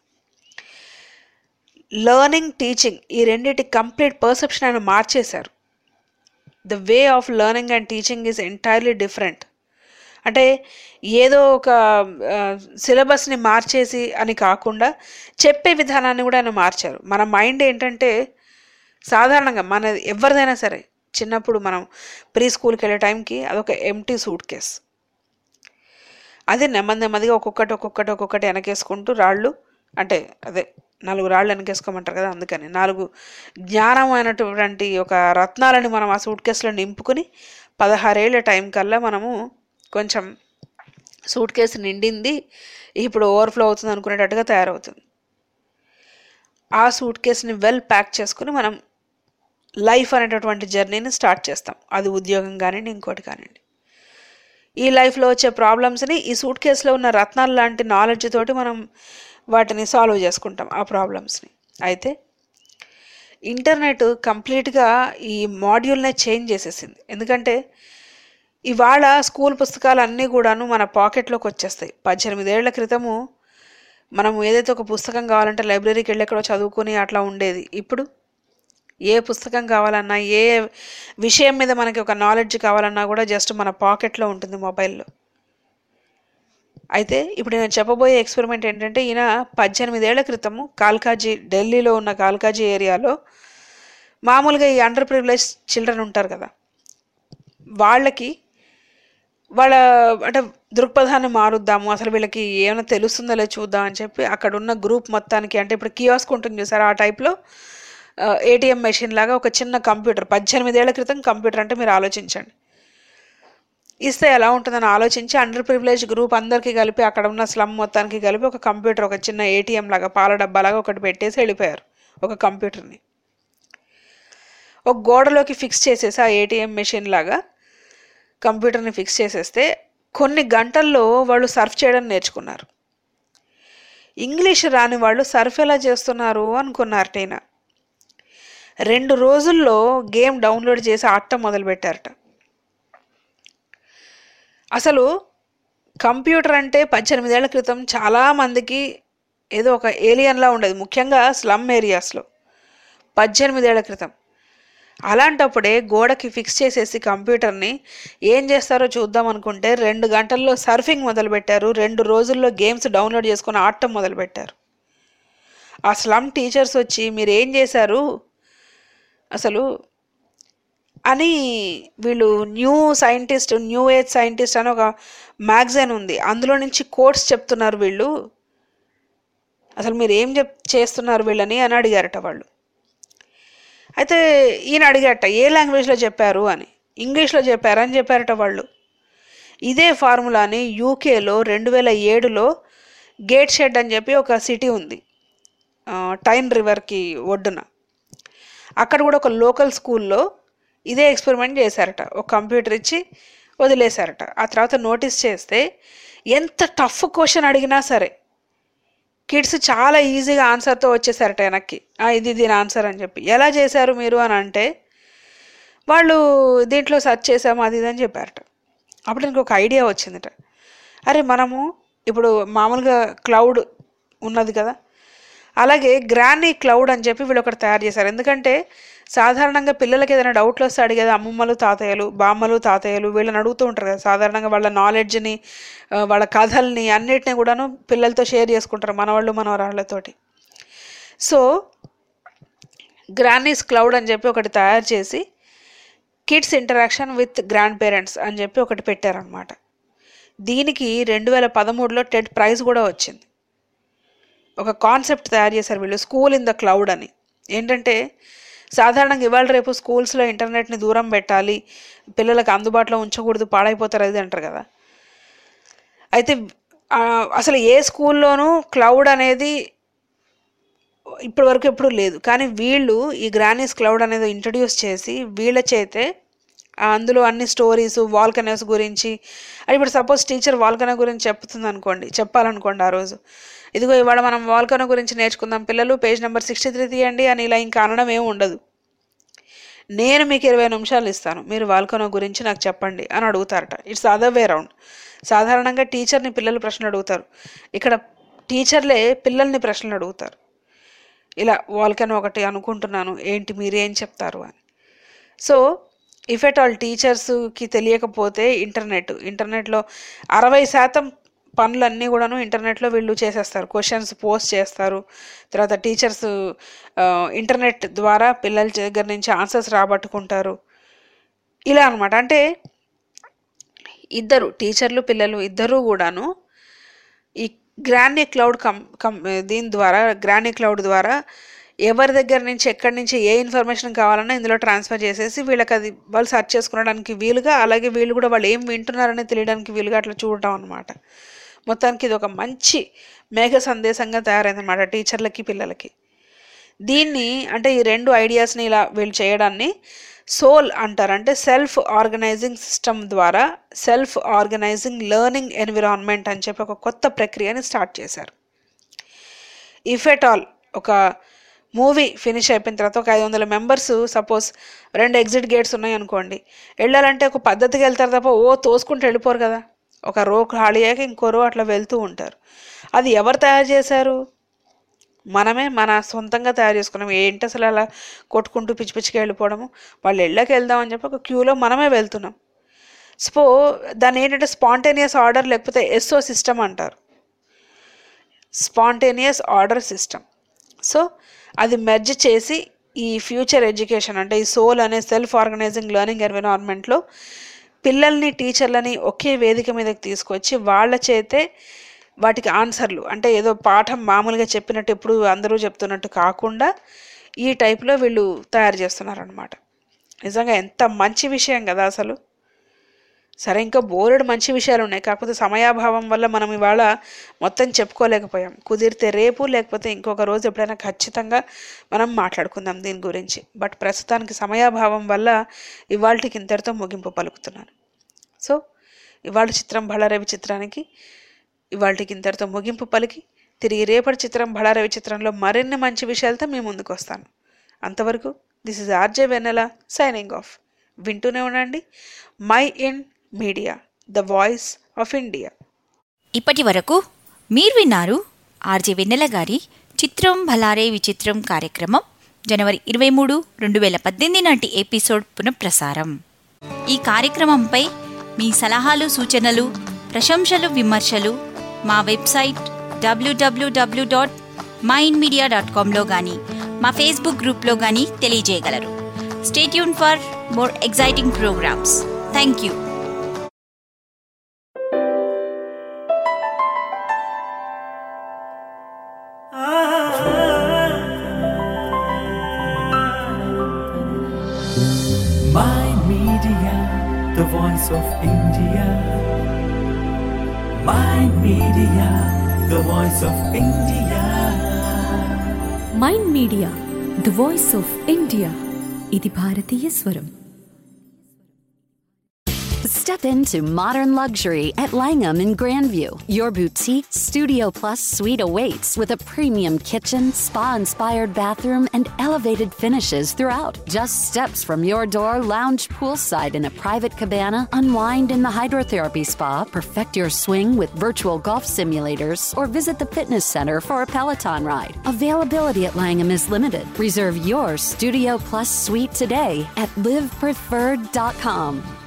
లర్నింగ్ టీచింగ్ ఈ రెండింటి కంప్లీట్ పర్సెప్షన్ ఆయన మార్చేశారు the way of learning and teaching is entirely different అంటే ఏదో ఒక సిలబస్ని మార్చేసి అని కాకుండా చెప్పే విధానాన్ని కూడా ఆయన మార్చారు మన మైండ్ ఏంటంటే సాధారణంగా మన ఎవరిదైనా సరే చిన్నప్పుడు మనం ప్రీ స్కూల్కి వెళ్ళే టైంకి అదొక ఎంటీ సూట్ కేస్ అది నెమ్మది నెమ్మదిగా ఒక్కొక్కటి ఒక్కొక్కటి ఒక్కొక్కటి వెనకేసుకుంటూ రాళ్ళు అంటే అదే నాలుగు రాళ్ళు వెనకేసుకోమంటారు కదా అందుకని నాలుగు జ్ఞానమైనటువంటి ఒక రత్నాలని మనం ఆ సూట్ కేసులో నింపుకుని పదహారేళ్ల టైం కల్లా మనము కొంచెం సూట్ కేసు నిండింది ఇప్పుడు ఓవర్ఫ్లో అవుతుంది అనుకునేటట్టుగా తయారవుతుంది ఆ సూట్ కేసుని వెల్ ప్యాక్ చేసుకుని మనం లైఫ్ అనేటటువంటి జర్నీని స్టార్ట్ చేస్తాం అది ఉద్యోగం కానివ్వండి ఇంకోటి కానివ్వండి ఈ లైఫ్లో వచ్చే ప్రాబ్లమ్స్ని ఈ సూట్ కేసులో ఉన్న రత్నాలు లాంటి నాలెడ్జ్ తోటి మనం వాటిని సాల్వ్ చేసుకుంటాం ఆ ప్రాబ్లమ్స్ని అయితే ఇంటర్నెట్ కంప్లీట్గా ఈ మాడ్యూల్నే చేంజ్ చేసేసింది ఎందుకంటే ఇవాళ స్కూల్ పుస్తకాలు అన్నీ కూడాను మన పాకెట్లోకి వచ్చేస్తాయి పద్దెనిమిదేళ్ల క్రితము మనం ఏదైతే ఒక పుస్తకం కావాలంటే లైబ్రరీకి వెళ్ళి ఎక్కడో చదువుకొని అట్లా ఉండేది ఇప్పుడు ఏ పుస్తకం కావాలన్నా ఏ విషయం మీద మనకి ఒక నాలెడ్జ్ కావాలన్నా కూడా జస్ట్ మన పాకెట్లో ఉంటుంది మొబైల్లో అయితే ఇప్పుడు నేను చెప్పబోయే ఎక్స్పెరిమెంట్ ఏంటంటే ఈయన పద్దెనిమిదేళ్ల క్రితము కాల్కాజీ ఢిల్లీలో ఉన్న కాల్కాజీ ఏరియాలో మామూలుగా ఈ అండర్ ప్రివిలేజ్ చిల్డ్రన్ ఉంటారు కదా వాళ్ళకి వాళ్ళ అంటే దృక్పథాన్ని మారుద్దాము అసలు వీళ్ళకి ఏమైనా తెలుస్తుందో లేదో చూద్దాం అని చెప్పి అక్కడ ఉన్న గ్రూప్ మొత్తానికి అంటే ఇప్పుడు కియాస్క్ ఉంటుంది చూసారా ఆ టైప్లో ఏటీఎం మెషిన్ లాగా ఒక చిన్న కంప్యూటర్ పద్దెనిమిదేళ్ల క్రితం కంప్యూటర్ అంటే మీరు ఆలోచించండి ఇస్తే ఎలా ఉంటుందని ఆలోచించి అండర్ ప్రివిలేజ్ గ్రూప్ అందరికీ కలిపి అక్కడ ఉన్న స్లమ్ మొత్తానికి కలిపి ఒక కంప్యూటర్ ఒక చిన్న ఏటీఎం లాగా పాల డబ్బా లాగా ఒకటి పెట్టేసి వెళ్ళిపోయారు ఒక కంప్యూటర్ని ఒక గోడలోకి ఫిక్స్ చేసేసి ఆ ఏటీఎం మెషిన్ లాగా కంప్యూటర్ని ఫిక్స్ చేసేస్తే కొన్ని గంటల్లో వాళ్ళు సర్ఫ్ చేయడం నేర్చుకున్నారు ఇంగ్లీష్ రాని వాళ్ళు సర్ఫ్ ఎలా చేస్తున్నారు అనుకున్నారు టీనా రెండు రోజుల్లో గేమ్ డౌన్లోడ్ చేసి ఆడటం మొదలుపెట్టారట అసలు కంప్యూటర్ అంటే పద్దెనిమిదేళ్ల క్రితం చాలామందికి ఏదో ఒక ఏలియన్లా ఉండేది ముఖ్యంగా స్లమ్ ఏరియాస్లో పద్దెనిమిదేళ్ల క్రితం అలాంటప్పుడే గోడకి ఫిక్స్ చేసేసి కంప్యూటర్ని ఏం చేస్తారో చూద్దాం అనుకుంటే రెండు గంటల్లో సర్ఫింగ్ మొదలుపెట్టారు రెండు రోజుల్లో గేమ్స్ డౌన్లోడ్ చేసుకొని ఆడటం మొదలుపెట్టారు ఆ స్లమ్ టీచర్స్ వచ్చి మీరు ఏం చేశారు అసలు అని వీళ్ళు new scientist new age scientist అని ఒక మ్యాగజైన్ ఉంది అందులో నుంచి కోర్స్ చెప్తున్నారు వీళ్ళు అసలు మీరు ఏం చెప్ చేస్తున్నారు వీళ్ళని అని అడిగారట వాళ్ళు అయితే ఈయన అడిగారట ఏ లాంగ్వేజ్లో చెప్పారు అని ఇంగ్లీష్లో చెప్పారని చెప్పారట వాళ్ళు ఇదే ఫార్ములాని యూకేలో రెండు వేల ఏడులో గేట్ షెడ్ అని చెప్పి ఒక సిటీ ఉంది ఆ, టైన్ రివర్కి ఒడ్డున అక్కడ కూడా ఒక లోకల్ స్కూల్లో ఇదే ఎక్స్పెరిమెంట్ చేశారట ఒక కంప్యూటర్ ఇచ్చి వదిలేశారట ఆ తర్వాత నోటీస్ చేస్తే ఎంత టఫ్ క్వశ్చన్ అడిగినా సరే కిడ్స్ చాలా ఈజీగా ఆన్సర్తో వచ్చేసారట వెనక్కి "ఆ, ఇది దీని ఆన్సర్ అని చెప్పి ఎలా చేశారు మీరు అని అంటే వాళ్ళు దీంట్లో సెర్చ్ చేసాము అది ఇది అని చెప్పారట అప్పుడు నాకు ఒక ఐడియా వచ్చిందట అరే మనము ఇప్పుడు మామూలుగా క్లౌడ్ ఉన్నది కదా అలాగే గ్రానీ క్లౌడ్ అని చెప్పి వీళ్ళు ఒకటి తయారు చేశారు ఎందుకంటే సాధారణంగా పిల్లలకి ఏదైనా డౌట్లు వస్తే అడిగేది అమ్మమ్మలు తాతయ్యలు బామ్మలు తాతయ్యలు వీళ్ళని అడుగుతూ ఉంటారు కదా సాధారణంగా వాళ్ళ నాలెడ్జ్ని ఆ, వాళ్ళ కథల్ని అన్నిటిని కూడాను పిల్లలతో షేర్ చేసుకుంటారు మనవాళ్ళు మనవరాళ్ళతోటి సో గ్రానీస్ క్లౌడ్ అని చెప్పి ఒకటి తయారు చేసి kids interaction with grand parents అని చెప్పి ఒకటి పెట్టారనమాట దీనికి రెండు వేల పదమూడులో టెడ్ ప్రైజ్ కూడా వచ్చింది ఒక కాన్సెప్ట్ తయారు చేశారు వీళ్ళు స్కూల్ ఇన్ ద క్లౌడ్ అని ఏంటంటే సాధారణంగా ఇవాళ రేపు స్కూల్స్లో ఇంటర్నెట్ని దూరం పెట్టాలి పిల్లలకు అందుబాటులో ఉంచకూడదు పాడైపోతారు అది అంటారు కదా అయితే ఆ, అసలు ఏ స్కూల్లోనూ క్లౌడ్ అనేది ఇప్పటి వరకు ఎప్పుడు లేదు కానీ వీళ్ళు ఈ గ్రానీస్ క్లౌడ్ అనేది ఇంట్రడ్యూస్ చేసి వీళ్ళ చేతే ఆ, అందులో అన్ని స్టోరీస్ వాల్కనోస్ గురించి అది ఇప్పుడు సపోజ్ టీచర్ వాల్కనో గురించి చెప్తుంది అనుకోండి చెప్పాలనుకోండి ఆ రోజు ఇదిగో ఇవాళ మనం వాల్కనో గురించి నేర్చుకుందాం పిల్లలు పేజ్ నెంబర్ సిక్స్టీ త్రీ తీయండి అని ఇలా ఇంకా అనడం ఏమి ఉండదు నేను మీకు ఇరవై నిమిషాలు ఇస్తాను మీరు వాల్కనో గురించి నాకు చెప్పండి అని అడుగుతారట ఇట్స్ అదర్ వే రౌండ్ సాధారణంగా టీచర్ని పిల్లలు ప్రశ్నలు అడుగుతారు ఇక్కడ టీచర్లే పిల్లల్ని ప్రశ్నలు అడుగుతారు ఇలా వాల్కనో ఒకటి అనుకుంటున్నాను ఏంటి మీరేం చెప్తారు అని సో ఇఫ్ ఎట్ ఆల్ టీచర్స్కి తెలియకపోతే ఇంటర్నెట్ ఇంటర్నెట్లో అరవై శాతం పనులన్నీ కూడాను ఇంటర్నెట్లో వీళ్ళు చేసేస్తారు క్వశ్చన్స్ పోస్ట్ చేస్తారు తర్వాత టీచర్స్ ఇంటర్నెట్ ద్వారా పిల్లల దగ్గర నుంచి ఆన్సర్స్ రాబట్టుకుంటారు ఇలా అనమాట అంటే ఇద్దరు టీచర్లు పిల్లలు ఇద్దరూ కూడాను ఈ గ్రానీ క్లౌడ్ కం కం దీని ద్వారా గ్రానీ క్లౌడ్ ద్వారా ఎవరి దగ్గర నుంచి ఎక్కడి నుంచి ఏ ఇన్ఫర్మేషన్ కావాలన్నా ఇందులో ట్రాన్స్ఫర్ చేసేసి వీళ్ళకి అది వాళ్ళు సెర్చ్ చేసుకోవడానికి వీలుగా అలాగే వీళ్ళు కూడా వాళ్ళు ఏం వింటున్నారని తెలియడానికి వీలుగా అట్లా చూడటం అనమాట మొత్తానికి ఇది ఒక మంచి మేఘ సందేశంగా తయారైందన్నమాట టీచర్లకి పిల్లలకి దీన్ని అంటే ఈ రెండు ఐడియాస్ని ఇలా వీళ్ళు చేయడాన్ని సోల్ అంటారు అంటే సెల్ఫ్ ఆర్గనైజింగ్ సిస్టమ్ ద్వారా సెల్ఫ్ ఆర్గనైజింగ్ లెర్నింగ్ ఎన్విరాన్మెంట్ అని చెప్పి ఒక కొత్త ప్రక్రియని స్టార్ట్ చేశారు ఇఫ్ ఎట్ ఆల్ ఒక మూవీ ఫినిష్ అయిపోయిన తర్వాత ఒక ఐదు వందల మెంబర్స్ సపోజ్ రెండు ఎగ్జిట్ గేట్స్ ఉన్నాయి అనుకోండి వెళ్ళాలంటే ఒక పద్ధతికి వెళ్తారు తప్ప ఓ తోసుకుంటూ వెళ్ళిపోరు కదా ఒక రో ఖాళీ అయ్యాక ఇంకో రో అట్లా వెళ్తూ ఉంటారు అది ఎవరు తయారు చేశారు మనమే మన సొంతంగా తయారు చేసుకున్నాం ఏంటి అసలు అలా కొట్టుకుంటూ పిచ్చి పిచ్చిగా వెళ్ళిపోవడము వాళ్ళు వెళ్ళకి వెళ్దామని చెప్పి ఒక క్యూలో మనమే వెళ్తున్నాం స్పో దాన్ని ఏంటంటే స్పాంటేనియస్ ఆర్డర్ లేకపోతే ఎస్ఓ సిస్టమ్ అంటారు స్పాంటేనియస్ ఆర్డర్ సిస్టమ్ సో అది మెర్జ్ చేసి ఈ ఫ్యూచర్ ఎడ్యుకేషన్ అంటే ఈ సోల్ అనే సెల్ఫ్ ఆర్గనైజింగ్ లెర్నింగ్ ఎన్విరాన్మెంట్లో పిల్లల్ని టీచర్లని ఒకే వేదిక మీదకి తీసుకొచ్చి వాళ్ళ చేతే వాటికి ఆన్సర్లు అంటే ఏదో పాఠం మామూలుగా చెప్పినట్టు ఎప్పుడు అందరూ చెప్తున్నట్టు కాకుండా ఈ టైప్లో వీళ్ళు తయారు చేస్తున్నారనమాట నిజంగా ఎంత మంచి విషయం కదా అసలు సరే ఇంకా బోలెడు మంచి విషయాలు ఉన్నాయి కాకపోతే సమయాభావం వల్ల మనం ఇవాళ మొత్తం చెప్పుకోలేకపోయాం కుదిరితే రేపు లేకపోతే ఇంకొక రోజు ఎప్పుడైనా ఖచ్చితంగా మనం మాట్లాడుకుందాం దీని గురించి బట్ ప్రస్తుతానికి సమయాభావం వల్ల ఇవాళకి ఇంతటితో ముగింపు పలుకుతున్నాను సో ఇవాళ చిత్రం బళారవి చిత్రానికి ఇవాళకి ఇంతటితో ముగింపు పలికి తిరిగి రేపటి చిత్రం బళారవి చిత్రంలో మరిన్ని మంచి విషయాలతో మీ ముందుకు వస్తాను అంతవరకు this is RJ Vennela signing off వింటూనే ఉండండి Mind Media the voice of India ఇప్పటి వరకు మీరు విన్నారు ఆర్జే వెన్నెల గారి చిత్రం భలారే విచిత్రం కార్యక్రమం జనవరి ఇరవై మూడు రెండు వేల పద్దెనిమిది నాటి ఎపిసోడ్ పునఃప్రసారం ఈ కార్యక్రమంపై మీ సలహాలు సూచనలు ప్రశంసలు విమర్శలు మా website W W W dot Mind Media dot కామ్లో కానీ మా ఫేస్బుక్ గ్రూప్లో కానీ తెలియజేయగలరు stay tuned for more exciting programmes thank you My Media, the voice of India. My Media, the voice of India. Mind Media the voice of India ఇది భారతీయ స్వరం Step into modern luxury at Langham in Grandview. Your boutique Studio Plus suite awaits with a premium kitchen, spa inspired bathroom, and elevated finishes throughout. Just steps from your door, lounge poolside in a private cabana, unwind in the hydrotherapy spa, perfect your swing with virtual golf simulators, or visit the fitness center for a Peloton ride. Availability at Langham is limited. Reserve your Studio Plus suite today at livepreferred.com.